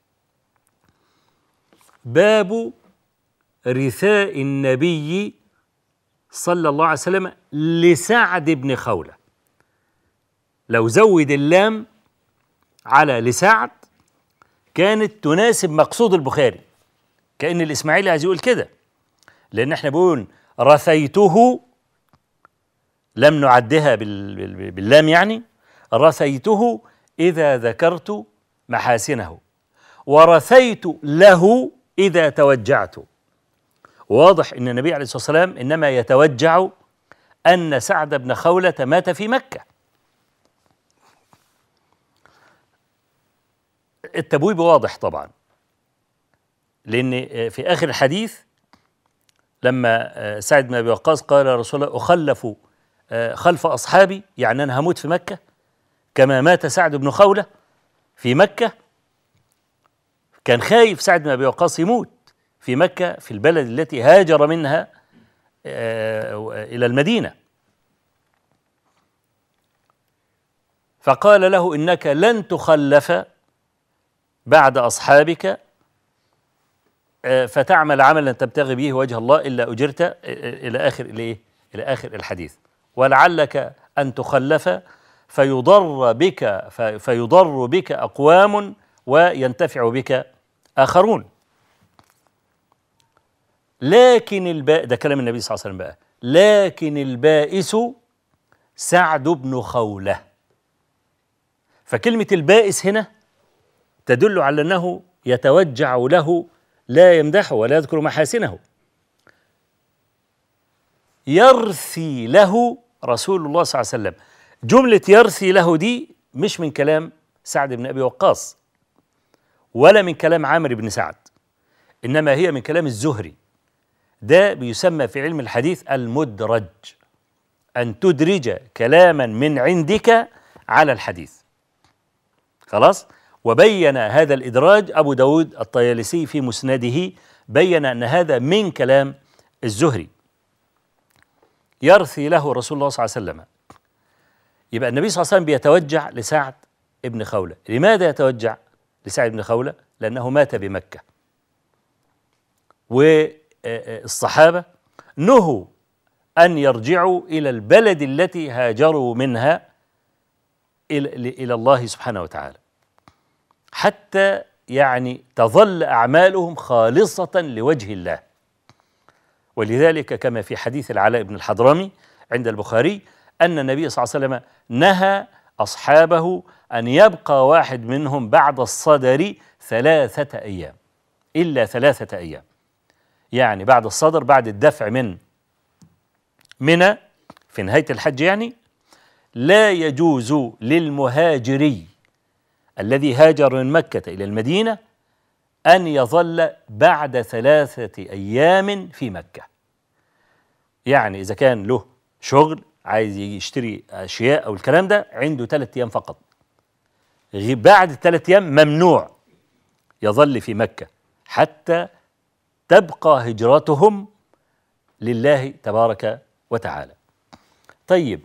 باب رثاء النبي صلى الله عليه وسلم لسعد بن خولة لو زود اللام على لسعد كانت تناسب مقصود البخاري كأن الإسماعيلي عايز يقول كده لأن احنا بنقول رثيته لم نعدها باللام يعني رثيته إذا ذكرت محاسنه ورثيت له إذا توجعت واضح أن النبي عليه الصلاة والسلام إنما يتوجع أن سعد بن خولة مات في مكة التبويب واضح طبعا لأن في آخر الحديث لما آه، سعد بن ابي وقاص قال يا رسول الله اخلف آه، خلف اصحابي يعني انا هموت في مكه كما مات سعد بن خوله في مكه كان خايف سعد بن ابي وقاص يموت في مكه في البلد التي هاجر منها آه، الى المدينه فقال له انك لن تخلف بعد اصحابك آه، فتعمل عملا تبتغي به وجه الله الا اجرت آه، الى اخر الايه؟ الى اخر الحديث ولعلك ان تخلف فيضر بك في- فيضر بك اقوام وينتفع بك اخرون لكن الباء ده كلام النبي صلى الله عليه وسلم بقى لكن البائس سعد بن خوله فكلمه البائس هنا تدل على انه يتوجع له لا يمدحه ولا يذكر محاسنه يرثي له رسول الله صلى الله عليه وسلم جملة يرثي له دي مش من كلام سعد بن أبي وقاص ولا من كلام عامر بن سعد إنما هي من كلام الزهري ده بيسمى في علم الحديث المدرج أن تدرج كلاما من عندك على الحديث خلاص وبين هذا الإدراج أبو داود الطيالسي في مسنده بين أن هذا من كلام الزهري يرثي له رسول الله صلى الله عليه وسلم يبقى النبي صلى الله عليه وسلم بيتوجع لسعد ابن خولة لماذا يتوجع لسعد بن خولة لأنه مات بمكة والصحابة نهوا أن يرجعوا إلى البلد التي هاجروا منها إلى إلى الله سبحانه وتعالى حتى يعني تظل أعمالهم خالصة لوجه الله ولذلك كما في حديث العلاء بن الحضرمي عند البخاري أن النبي صلى الله عليه وسلم نهى أصحابه أن يبقى واحد منهم بعد الصدر ثلاثة أيام إلا ثلاثة أيام يعني بعد الصدر بعد الدفع من منى في نهاية الحج يعني لا يجوز للمهاجري الذي هاجر من مكة إلى المدينة أن يظل بعد ثلاثة أيام في مكة يعني إذا كان له شغل عايز يشتري أشياء أو الكلام ده عنده ثلاثة أيام فقط غي- بعد الثلاث أيام ممنوع يظل في مكة حتى تبقى هجرتهم لله تبارك وتعالى طيب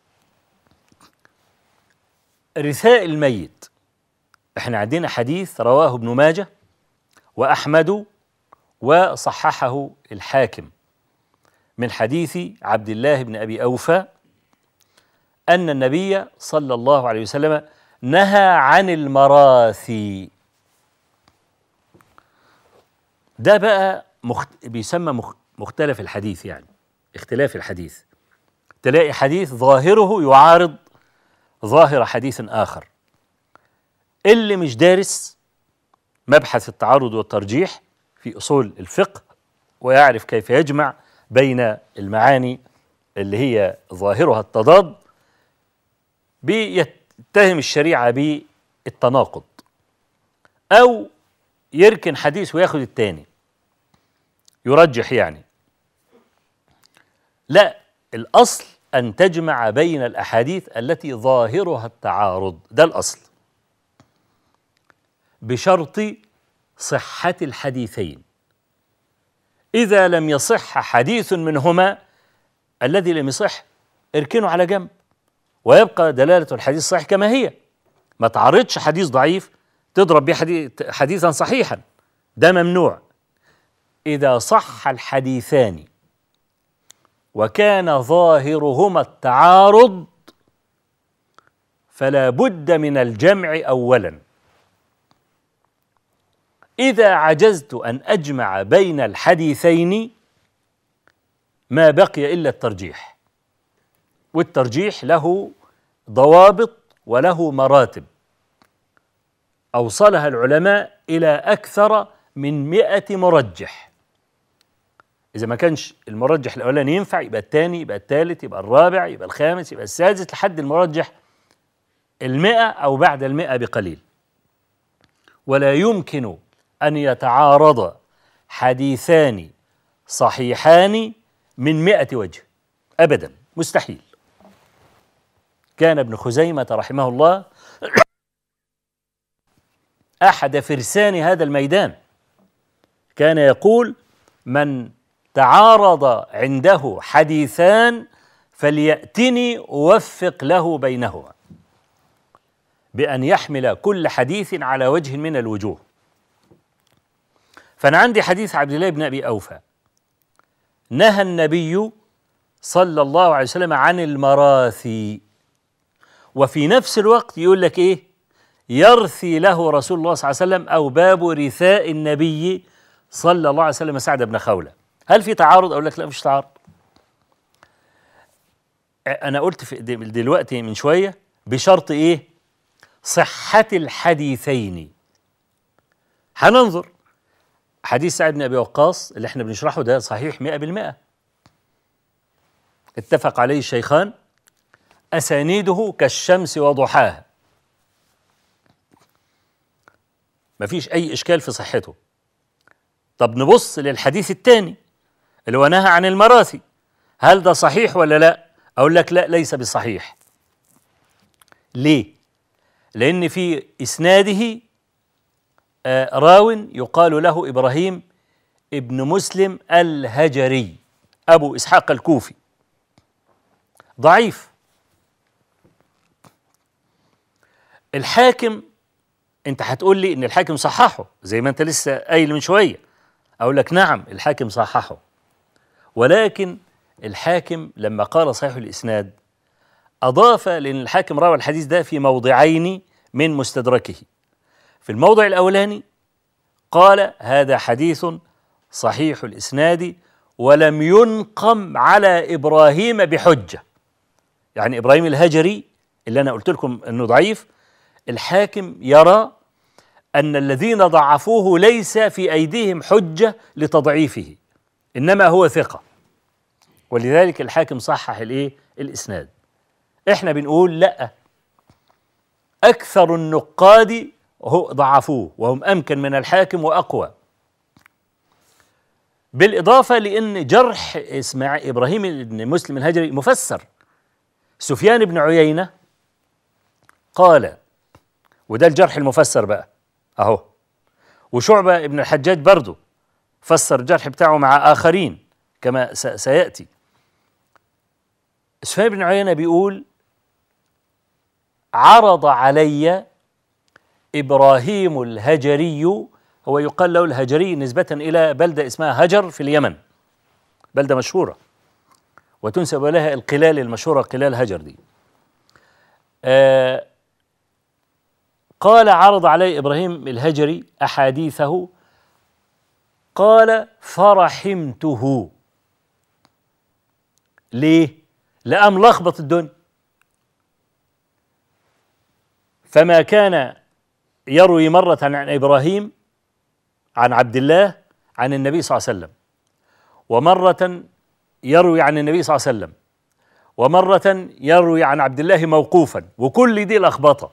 رثاء الميت احنا عندنا حديث رواه ابن ماجه واحمد وصححه الحاكم من حديث عبد الله بن ابي اوفى ان النبي صلى الله عليه وسلم نهى عن المراثي ده بقى مخت... بيسمى مخ... مختلف الحديث يعني اختلاف الحديث تلاقي حديث ظاهره يعارض ظاهر حديث آخر اللي مش دارس مبحث التعارض والترجيح في أصول الفقه ويعرف كيف يجمع بين المعاني اللي هي ظاهرها التضاد بيتهم الشريعة بالتناقض أو يركن حديث وياخد التاني يرجح يعني لا الأصل أن تجمع بين الأحاديث التي ظاهرها التعارض ده الأصل بشرط صحة الحديثين إذا لم يصح حديث منهما الذي لم يصح اركنه على جنب ويبقى دلالة الحديث صحيح كما هي ما تعرضش حديث ضعيف تضرب به حديث حديثا صحيحا ده ممنوع إذا صح الحديثان وكان ظاهرهما التعارض فلا بد من الجمع اولا اذا عجزت ان اجمع بين الحديثين ما بقي الا الترجيح والترجيح له ضوابط وله مراتب اوصلها العلماء الى اكثر من مئة مرجح إذا ما كانش المرجح الأولاني ينفع يبقى الثاني يبقى الثالث يبقى الرابع يبقى الخامس يبقى السادس لحد المرجح المئة أو بعد المئة بقليل ولا يمكن أن يتعارض حديثان صحيحان من مئة وجه أبدا مستحيل كان ابن خزيمة رحمه الله أحد فرسان هذا الميدان كان يقول من تعارض عنده حديثان فليأتني أوفق له بينهما بأن يحمل كل حديث على وجه من الوجوه فأنا عندي حديث عبد الله بن أبي أوفى نهى النبي صلى الله عليه وسلم عن المراثي وفي نفس الوقت يقول لك إيه يرثي له رسول الله صلى الله عليه وسلم أو باب رثاء النبي صلى الله عليه وسلم سعد بن خولة هل في تعارض أقول لك لا مش تعارض أنا قلت في دلوقتي من شوية بشرط إيه صحة الحديثين هننظر حديث سعد بن أبي وقاص اللي احنا بنشرحه ده صحيح مئة بالمئة اتفق عليه الشيخان أسانيده كالشمس وضحاها مفيش أي إشكال في صحته طب نبص للحديث الثاني اللي هو نهى عن المراثي هل ده صحيح ولا لا أقول لك لا ليس بصحيح ليه لأن في إسناده آه راو يقال له إبراهيم ابن مسلم الهجري أبو إسحاق الكوفي ضعيف الحاكم انت هتقول لي ان الحاكم صححه زي ما انت لسه قايل من شويه اقول لك نعم الحاكم صححه ولكن الحاكم لما قال صحيح الاسناد اضاف لان الحاكم روى الحديث ده في موضعين من مستدركه في الموضع الاولاني قال هذا حديث صحيح الاسناد ولم ينقم على ابراهيم بحجه يعني ابراهيم الهجري اللي انا قلت لكم انه ضعيف الحاكم يرى ان الذين ضعفوه ليس في ايديهم حجه لتضعيفه انما هو ثقه ولذلك الحاكم صحح الايه الاسناد احنا بنقول لا اكثر النقاد هو ضعفوه وهم امكن من الحاكم واقوى بالاضافه لان جرح اسماعيل ابراهيم بن مسلم الهجري مفسر سفيان بن عيينه قال وده الجرح المفسر بقى اهو وشعبة ابن الحجاج برضه فسر الجرح بتاعه مع آخرين كما سيأتي سفيان بن عيينة بيقول عرض علي إبراهيم الهجري هو يقال له الهجري نسبة إلى بلدة اسمها هجر في اليمن بلدة مشهورة وتنسب لها القلال المشهورة قلال هجر دي آه قال عرض علي ابراهيم الهجري احاديثه قال فرحمته ليه لأم لخبط الدنيا فما كان يروي مرة عن إبراهيم عن عبد الله عن النبي صلى الله عليه وسلم ومرة يروي عن النبي صلى الله عليه وسلم ومرة يروي عن عبد الله موقوفا وكل دي لخبطه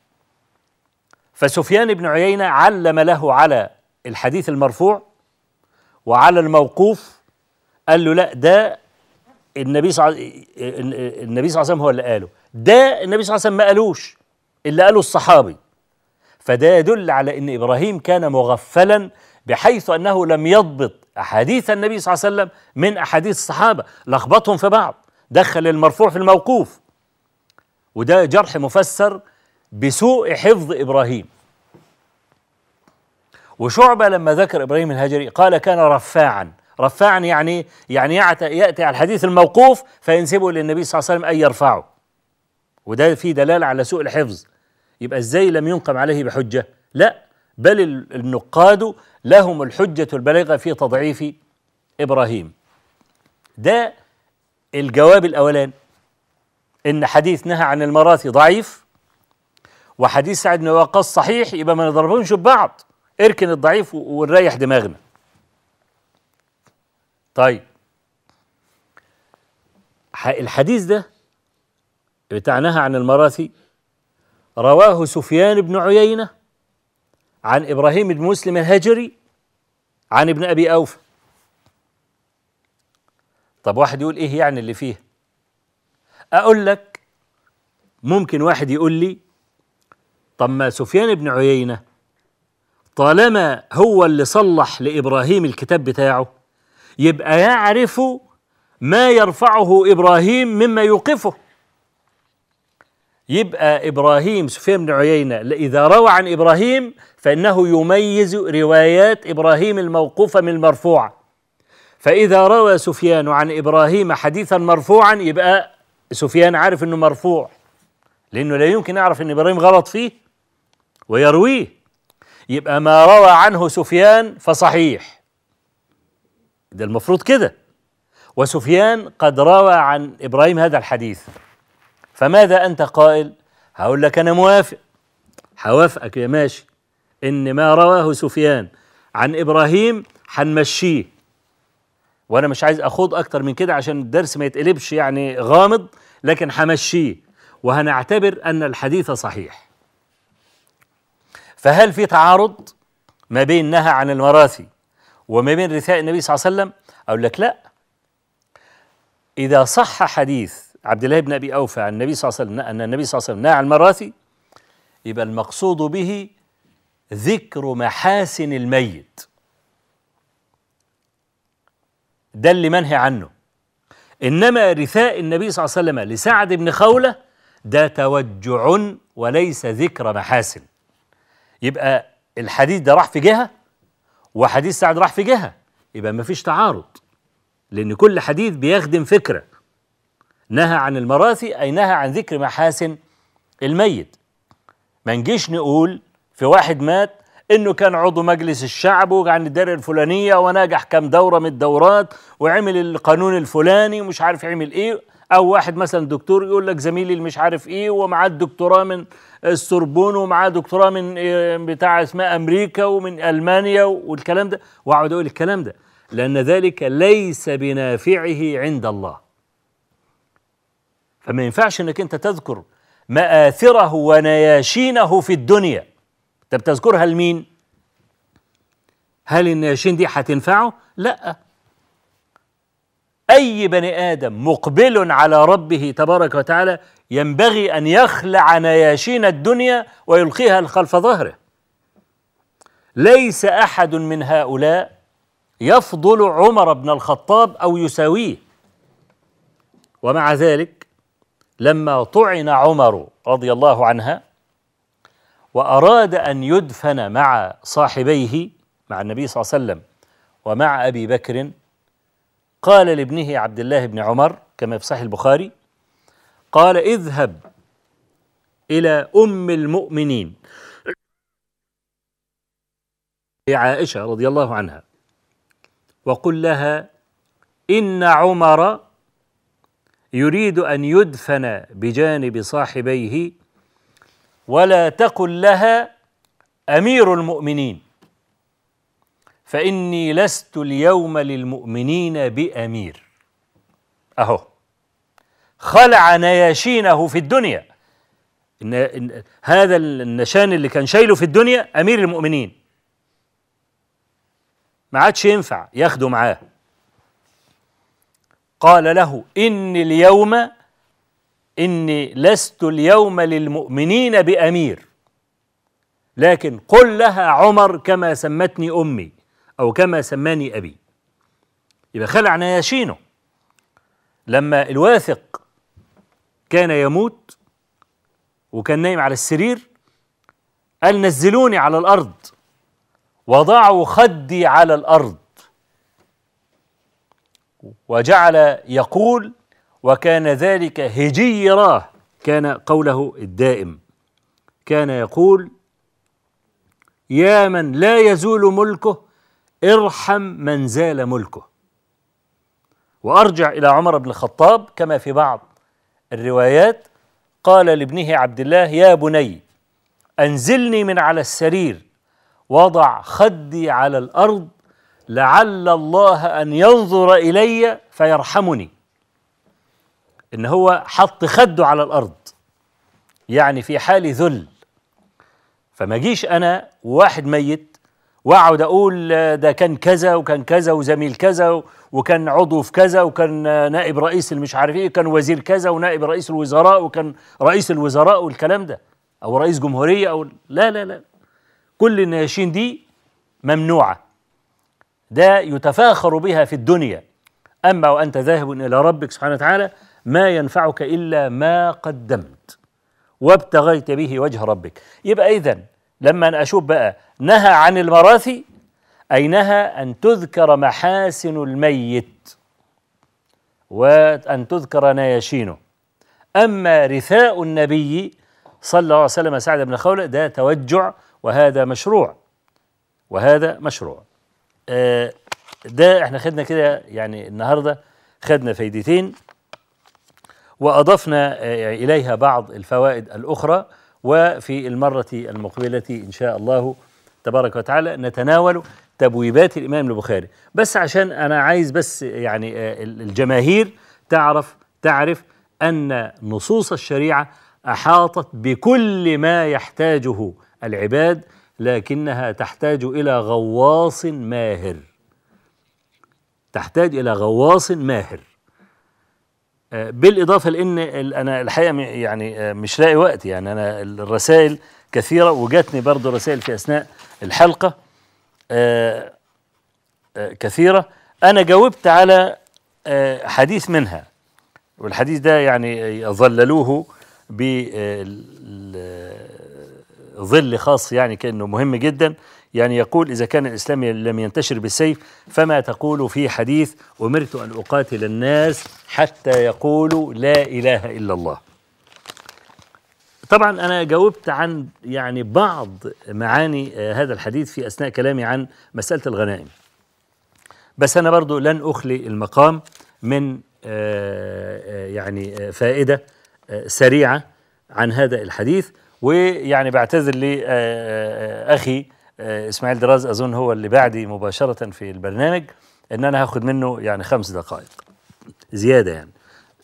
فسفيان بن عيينة علم له على الحديث المرفوع وعلى الموقوف قال له لا ده النبي صلى النبي صلى الله عليه وسلم هو اللي قاله ده النبي صلى الله عليه وسلم ما قالوش اللي قاله الصحابي فده يدل على ان ابراهيم كان مغفلا بحيث انه لم يضبط احاديث النبي صلى الله عليه وسلم من احاديث الصحابه لخبطهم في بعض دخل المرفوع في الموقوف وده جرح مفسر بسوء حفظ ابراهيم وشعبه لما ذكر ابراهيم الهجري قال كان رفاعا رفاعا يعني يعني ياتي على الحديث الموقوف فينسبه للنبي صلى الله عليه وسلم ان يرفعه وده فيه دلاله على سوء الحفظ يبقى ازاي لم ينقم عليه بحجه لا بل النقاد لهم الحجه البالغه في تضعيف ابراهيم ده الجواب الاولاني ان حديث نهى عن المراثي ضعيف وحديث سعد بن وقاص صحيح يبقى ما نضربهمش ببعض اركن الضعيف ونريح دماغنا طيب الحديث ده بتاع نهى عن المراثي رواه سفيان بن عيينة عن إبراهيم بن مسلم الهجري عن ابن أبي أوفى طب واحد يقول ايه يعني اللي فيه اقول لك ممكن واحد يقول لي طب ما سفيان بن عيينة طالما هو اللي صلح لإبراهيم الكتاب بتاعه يبقى يعرف ما يرفعه إبراهيم مما يوقفه يبقى إبراهيم سفيان بن عيينة إذا روى عن إبراهيم فإنه يميز روايات إبراهيم الموقوفة من المرفوعة فإذا روى سفيان عن إبراهيم حديثا مرفوعا يبقى سفيان عارف أنه مرفوع لأنه لا يمكن يعرف أن إبراهيم غلط فيه ويرويه يبقى ما روى عنه سفيان فصحيح ده المفروض كده وسفيان قد روى عن إبراهيم هذا الحديث فماذا أنت قائل هقول لك أنا موافق هوافقك يا ماشي إن ما رواه سفيان عن إبراهيم هنمشيه وأنا مش عايز أخوض أكتر من كده عشان الدرس ما يتقلبش يعني غامض لكن همشيه وهنعتبر أن الحديث صحيح فهل في تعارض ما بين نهى عن المراثي وما بين رثاء النبي صلى الله عليه وسلم أقول لك لا إذا صح حديث عبد الله بن أبي أوفى عن النبي صلى الله عليه وسلم أن النبي صلى الله عليه وسلم نهى عن المراثي يبقى المقصود به ذكر محاسن الميت ده اللي منهي عنه إنما رثاء النبي صلى الله عليه وسلم لسعد بن خولة ده توجع وليس ذكر محاسن يبقى الحديث ده راح في جهة وحديث سعد راح في جهة يبقى ما فيش تعارض لأن كل حديث بيخدم فكرة نهى عن المراثي أي نهى عن ذكر محاسن الميت ما نجيش نقول في واحد مات انه كان عضو مجلس الشعب وعن الدائره الفلانيه ونجح كم دوره من الدورات وعمل القانون الفلاني ومش عارف يعمل ايه او واحد مثلا دكتور يقول لك زميلي اللي مش عارف ايه ومعاه الدكتوراه من السوربون ومعاه دكتوراه من إيه بتاع اسمها امريكا ومن المانيا والكلام ده واقعد اقول الكلام ده لان ذلك ليس بنافعه عند الله فما ينفعش انك انت تذكر مآثره ونياشينه في الدنيا طب تذكرها لمين؟ هل النياشين دي هتنفعه؟ لا أي بني آدم مقبل على ربه تبارك وتعالى ينبغي أن يخلع نياشين الدنيا ويلقيها خلف ظهره ليس أحد من هؤلاء يفضل عمر بن الخطاب أو يساويه ومع ذلك لما طعن عمر رضي الله عنها وأراد أن يدفن مع صاحبيه مع النبي صلى الله عليه وسلم ومع أبي بكر قال لابنه عبد الله بن عمر كما في صحيح البخاري قال اذهب إلى أم المؤمنين عائشة رضي الله عنها وقل لها إن عمر يريد أن يدفن بجانب صاحبيه ولا تقل لها امير المؤمنين فاني لست اليوم للمؤمنين بامير اهو خلع نياشينه في الدنيا إن إن هذا النشان اللي كان شايله في الدنيا امير المؤمنين ما عادش ينفع ياخده معاه قال له اني اليوم إني لست اليوم للمؤمنين بأمير لكن قل لها عمر كما سمتني أمي أو كما سماني أبي يبقى خلع نياشينه لما الواثق كان يموت وكان نايم على السرير قال نزلوني على الأرض وضعوا خدي على الأرض وجعل يقول وكان ذلك هجيراه كان قوله الدائم كان يقول يا من لا يزول ملكه ارحم من زال ملكه وارجع الى عمر بن الخطاب كما في بعض الروايات قال لابنه عبد الله يا بني انزلني من على السرير وضع خدي على الارض لعل الله ان ينظر الي فيرحمني ان هو حط خده على الارض يعني في حال ذل فما جيش انا وواحد ميت واقعد اقول آه، ده كان كذا وكان كذا وزميل كذا و- وكان عضو في كذا وكان آه، نائب رئيس المش عارف ايه كان وزير كذا ونائب رئيس الوزراء وكان رئيس الوزراء والكلام ده او رئيس جمهوريه او لا لا لا كل النياشين دي ممنوعه ده يتفاخر بها في الدنيا اما وانت ذاهب الى ربك سبحانه وتعالى ما ينفعك الا ما قدمت وابتغيت به وجه ربك يبقى اذا لما أنا اشوف بقى نهى عن المراثي اي نهى ان تذكر محاسن الميت وان تذكر نياشينه اما رثاء النبي صلى الله عليه وسلم سعد بن خولة ده توجع وهذا مشروع وهذا مشروع آه، ده احنا خدنا كده يعني النهارده خدنا فايدتين واضفنا آه، اليها بعض الفوائد الاخرى وفي المره المقبله ان شاء الله تبارك وتعالى نتناول تبويبات الامام البخاري بس عشان انا عايز بس يعني آه، الجماهير تعرف تعرف ان نصوص الشريعه احاطت بكل ما يحتاجه العباد لكنها تحتاج الى غواص ماهر تحتاج الى غواص ماهر آه، بالاضافه لان ال- انا الحقيقه م- يعني آه، مش لاقي وقت يعني انا الرسائل كثيره وجاتني برضو رسائل في اثناء الحلقه آه، آه، كثيره انا جاوبت على آه، حديث منها والحديث ده يعني ظللوه بظل خاص يعني كانه مهم جدا يعني يقول اذا كان الاسلام لم ينتشر بالسيف فما تقول في حديث امرت ان اقاتل الناس حتى يقولوا لا اله الا الله. طبعا انا جاوبت عن يعني بعض معاني آه، هذا الحديث في اثناء كلامي عن مساله الغنائم. بس انا برضو لن اخلي المقام من آه، آه، يعني آه، فائده آه، سريعه عن هذا الحديث ويعني بعتذر لاخي اسماعيل دراز اظن هو اللي بعدي مباشره في البرنامج ان انا هاخد منه يعني خمس دقائق زياده يعني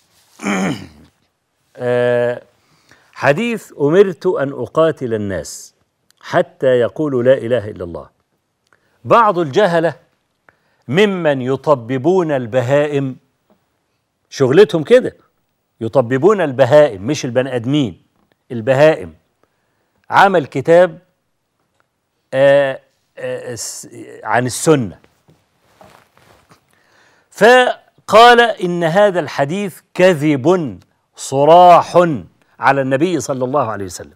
آه، حديث امرت ان اقاتل الناس حتى يقولوا لا اله الا الله بعض الجهله ممن يطببون البهائم شغلتهم كده يطببون البهائم مش البني ادمين البهائم عمل كتاب آه آه س- عن السنه فقال ان هذا الحديث كذب صراح على النبي صلى الله عليه وسلم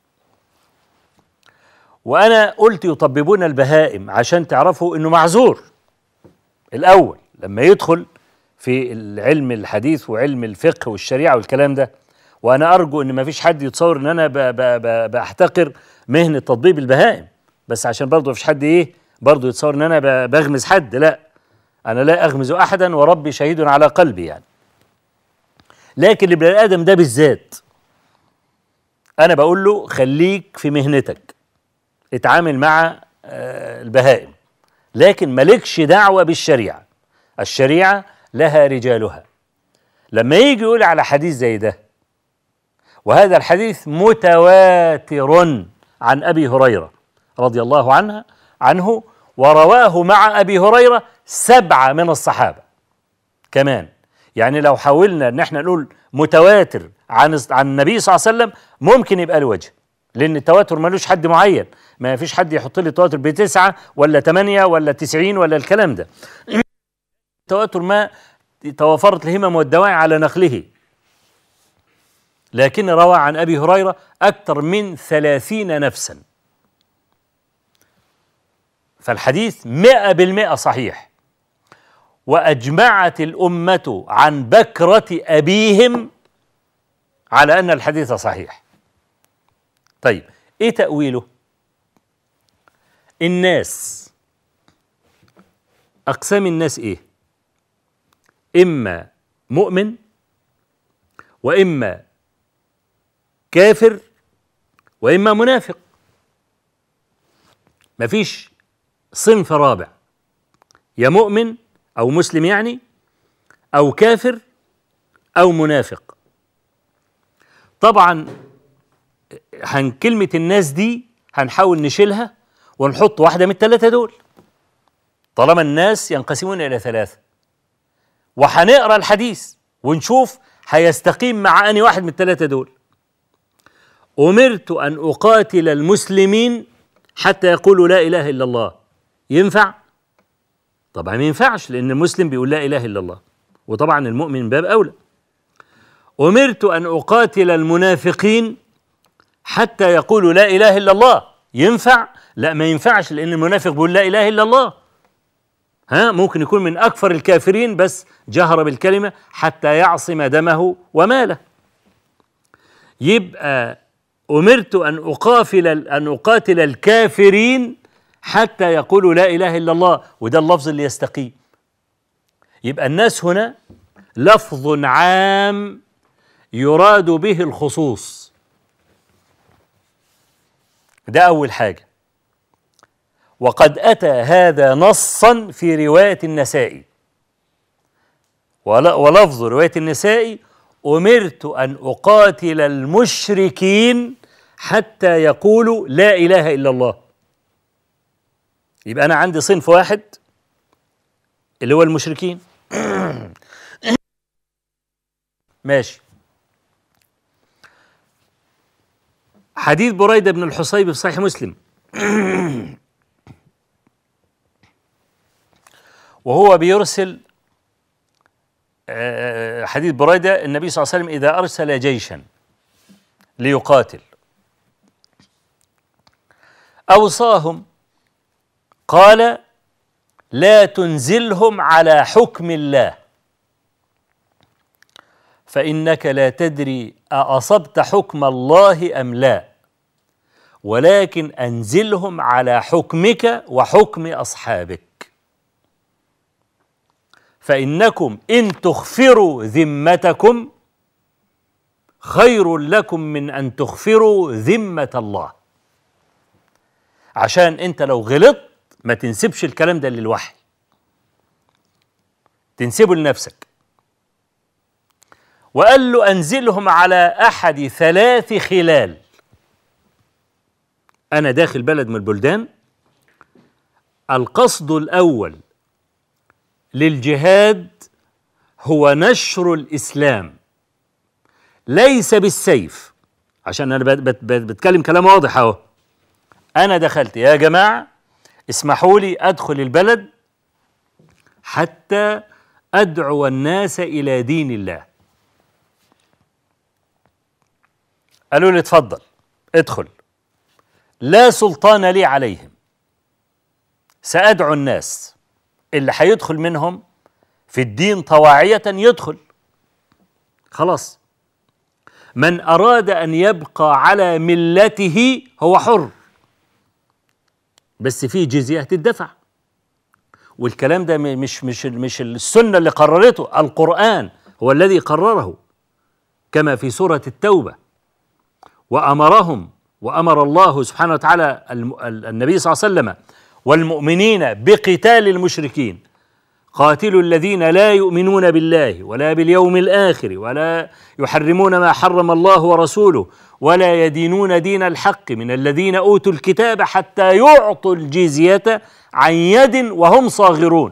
وانا قلت يطببون البهائم عشان تعرفوا انه معذور الاول لما يدخل في العلم الحديث وعلم الفقه والشريعه والكلام ده وانا ارجو ان ما فيش حد يتصور ان انا ب ب ب بحتقر مهنه تطبيب البهائم بس عشان برضه ما فيش حد ايه برضه يتصور ان انا ب- بغمز حد لا انا لا اغمز احدا وربي شهيد على قلبي يعني لكن البني ادم ده بالذات انا بقول له خليك في مهنتك اتعامل مع آه، البهائم لكن مالكش دعوة بالشريعة الشريعة لها رجالها لما يجي يقول على حديث زي ده وهذا الحديث متواتر عن أبي هريرة رضي الله عنها عنه ورواه مع أبي هريرة سبعة من الصحابة كمان يعني لو حاولنا ان احنا نقول متواتر عن عن النبي صلى الله عليه وسلم ممكن يبقى له وجه لان التواتر ملوش حد معين ما فيش حد يحط لي التواتر بتسعة ولا ثمانية ولا تسعين ولا الكلام ده التواتر ما توافرت الهمم والدواعي على نقله لكن روى عن أبي هريرة أكثر من ثلاثين نفسا فالحديث مئة بالمئة صحيح وأجمعت الأمة عن بكرة أبيهم على أن الحديث صحيح طيب إيه تأويله الناس أقسام الناس إيه إما مؤمن وإما كافر وإما منافق مفيش صنف رابع يا مؤمن أو مسلم يعني أو كافر أو منافق طبعا هن كلمة الناس دي هنحاول نشيلها ونحط واحدة من الثلاثة دول طالما الناس ينقسمون إلى ثلاثة وهنقرا الحديث ونشوف هيستقيم مع أني واحد من الثلاثة دول أمرت أن أقاتل المسلمين حتى يقولوا لا إله إلا الله ينفع؟ طبعا ما ينفعش لأن المسلم بيقول لا إله إلا الله وطبعا المؤمن من باب أولى أمرت أن أقاتل المنافقين حتى يقولوا لا إله إلا الله ينفع؟ لا ما ينفعش لأن المنافق بيقول لا إله إلا الله ها ممكن يكون من أكثر الكافرين بس جهر بالكلمة حتى يعصم دمه وماله يبقى أمرت أن أقافل أن أقاتل الكافرين حتى يقولوا لا إله إلا الله وده اللفظ اللي يستقيم يبقى الناس هنا لفظ عام يراد به الخصوص ده أول حاجة وقد أتى هذا نصا في رواية النسائي ولفظ رواية النسائي أمرت أن أقاتل المشركين حتى يقولوا لا إله إلا الله يبقى أنا عندي صنف واحد اللي هو المشركين ماشي حديث بريدة بن الحصيب في صحيح مسلم وهو بيرسل حديث بريدة النبي صلى الله عليه وسلم إذا أرسل جيشا ليقاتل أوصاهم قال لا تنزلهم على حكم الله فإنك لا تدري أأصبت حكم الله أم لا ولكن أنزلهم على حكمك وحكم أصحابك فإنكم إن تخفروا ذمتكم خير لكم من أن تخفروا ذمة الله عشان أنت لو غلطت ما تنسبش الكلام ده للوحي تنسبه لنفسك وقال له أنزلهم على أحد ثلاث خلال أنا داخل بلد من البلدان القصد الأول للجهاد هو نشر الاسلام ليس بالسيف عشان انا بتكلم كلام واضح اهو انا دخلت يا جماعه اسمحوا لي ادخل البلد حتى ادعو الناس الى دين الله قالوا لي اتفضل ادخل لا سلطان لي عليهم سادعو الناس اللي هيدخل منهم في الدين طواعية يدخل خلاص من أراد أن يبقى على ملته هو حر بس في جزية تدفع والكلام ده مش مش مش السنة اللي قررته القرآن هو الذي قرره كما في سورة التوبة وأمرهم وأمر الله سبحانه وتعالى النبي صلى الله عليه وسلم والمؤمنين بقتال المشركين قاتلوا الذين لا يؤمنون بالله ولا باليوم الاخر ولا يحرمون ما حرم الله ورسوله ولا يدينون دين الحق من الذين اوتوا الكتاب حتى يعطوا الجزيه عن يد وهم صاغرون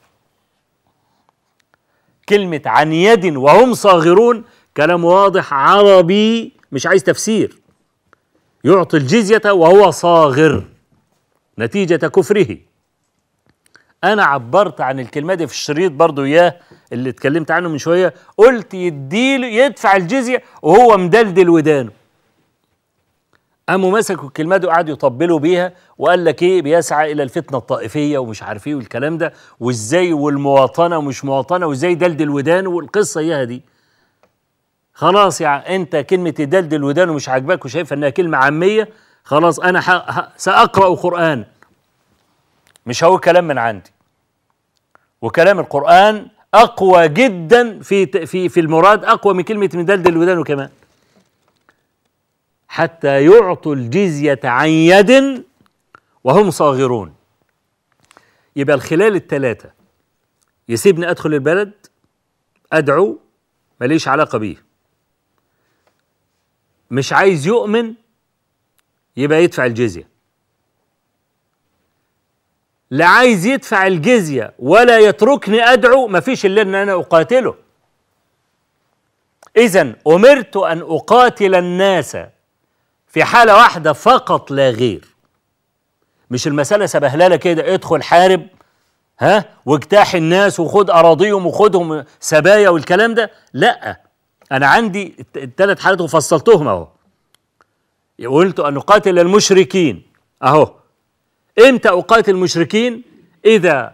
كلمه عن يد وهم صاغرون كلام واضح عربي مش عايز تفسير يعطي الجزيه وهو صاغر نتيجة كفره أنا عبرت عن الكلمة دي في الشريط برضو إياه اللي اتكلمت عنه من شوية قلت يديله يدفع الجزية وهو مدلدل ودانه قاموا مسكوا الكلمة دي وقعدوا يطبلوا بيها وقال لك ايه بيسعى الى الفتنه الطائفيه ومش عارف ايه والكلام ده وازاي والمواطنه ومش مواطنه وازاي دلدل ودانه والقصه اياها دي خلاص يعني انت كلمه دلدل ودانه مش عاجباك وشايف انها كلمه عاميه خلاص انا ح... ح... ساقرا قران مش هقول كلام من عندي وكلام القران اقوى جدا في في في المراد اقوى من كلمه مدلدل ودانه كمان حتى يعطوا الجزيه عن يد وهم صاغرون يبقى الخلال الثلاثه يسيبني ادخل البلد ادعو ماليش علاقه بيه مش عايز يؤمن يبقى يدفع الجزيه لا عايز يدفع الجزية ولا يتركني أدعو مفيش إلا أن أنا أقاتله إذا أمرت أن أقاتل الناس في حالة واحدة فقط لا غير مش المسألة سبهللة كده ادخل حارب ها واجتاح الناس وخد أراضيهم وخدهم سبايا والكلام ده لا أنا عندي الثلاث حالات وفصلتهم أهو قلت أن أقاتل المشركين أهو إمتى أقاتل المشركين إذا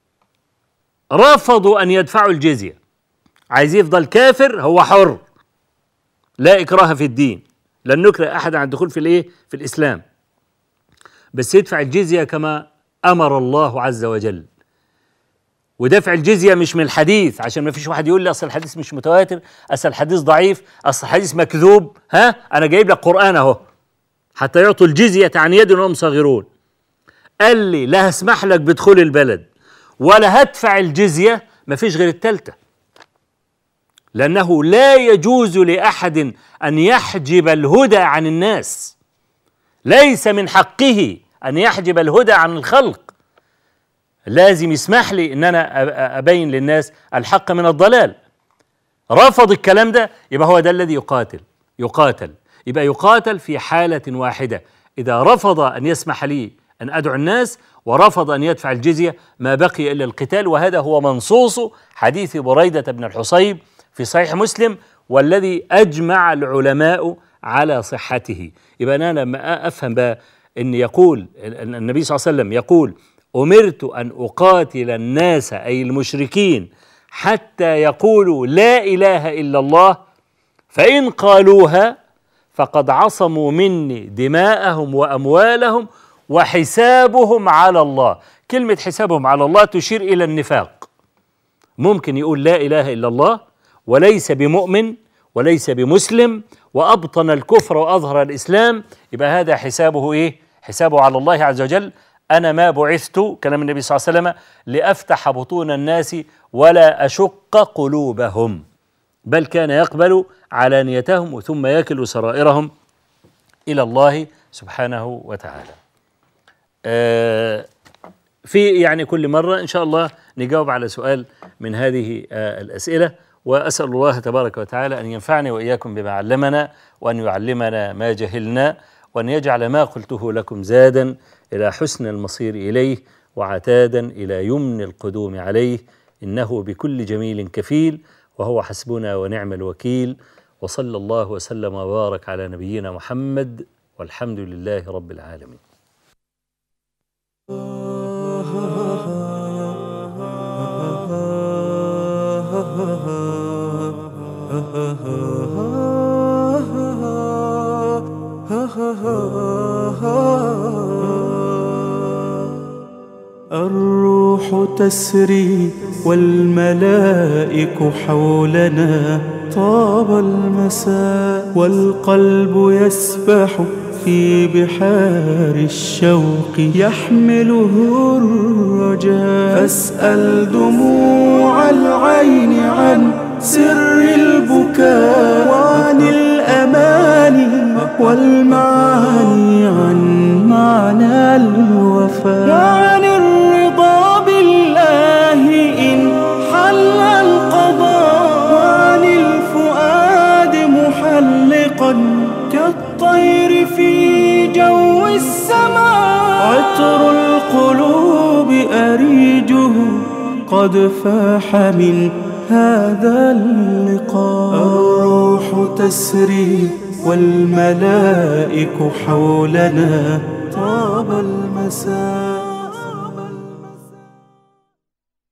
رفضوا أن يدفعوا الجزية عايز يفضل كافر هو حر لا إكراه في الدين لن نكره أحد عن الدخول في الإيه في الإسلام بس يدفع الجزية كما أمر الله عز وجل ودفع الجزية مش من الحديث عشان ما فيش واحد يقول لي أصل الحديث مش متواتر أصل الحديث ضعيف أصل الحديث مكذوب ها أنا جايب لك قرآن أهو حتى يعطوا الجزية عن يد وهم صغيرون قال لي لا هسمح لك بدخول البلد ولا هدفع الجزية ما فيش غير التالتة لأنه لا يجوز لأحد أن يحجب الهدى عن الناس ليس من حقه أن يحجب الهدى عن الخلق لازم يسمح لي أن أنا أبين للناس الحق من الضلال رفض الكلام ده يبقى هو ده الذي يقاتل يقاتل يبقى يقاتل في حالة واحدة إذا رفض أن يسمح لي أن أدعو الناس ورفض أن يدفع الجزية ما بقي إلا القتال وهذا هو منصوص حديث بريدة بن الحصيب في صحيح مسلم والذي أجمع العلماء على صحته يبقى أنا لما أفهم بقى أن يقول النبي صلى الله عليه وسلم يقول أمرت أن أقاتل الناس أي المشركين حتى يقولوا لا إله إلا الله فإن قالوها فقد عصموا مني دماءهم وأموالهم وحسابهم على الله كلمة حسابهم على الله تشير إلى النفاق ممكن يقول لا إله إلا الله وليس بمؤمن وليس بمسلم وأبطن الكفر وأظهر الإسلام يبقى هذا حسابه إيه؟ حسابه على الله عز وجل أنا ما بعثت كلام النبي صلى الله عليه وسلم لأفتح بطون الناس ولا أشق قلوبهم بل كان يقبل علانيتهم ثم يكل سرائرهم إلى الله سبحانه وتعالى آه في يعني كل مرة إن شاء الله نجاوب على سؤال من هذه آه الأسئلة وأسأل الله تبارك وتعالى أن ينفعني وإياكم بما علمنا وأن يعلمنا ما جهلنا وأن يجعل ما قلته لكم زادا إلى حسن المصير إليه وعتادا إلى يمن القدوم عليه إنه بكل جميل كفيل وهو حسبنا ونعم الوكيل وصلى الله وسلم وبارك على نبينا محمد والحمد لله رب العالمين الروح تسري والملائك حولنا طاب المساء والقلب يسبح في بحار الشوق يحمله الرجاء فاسأل دموع العين عن سر البكاء وعن الأماني والمعاني عن معنى الوفاء وعن الرضا بالله إن حل القضاء وعن الفؤاد محلقا كالطير في جو السماء عطر القلوب أريجه قد فاح من هذا اللقاء الروح تسري والملائك حولنا طاب المساء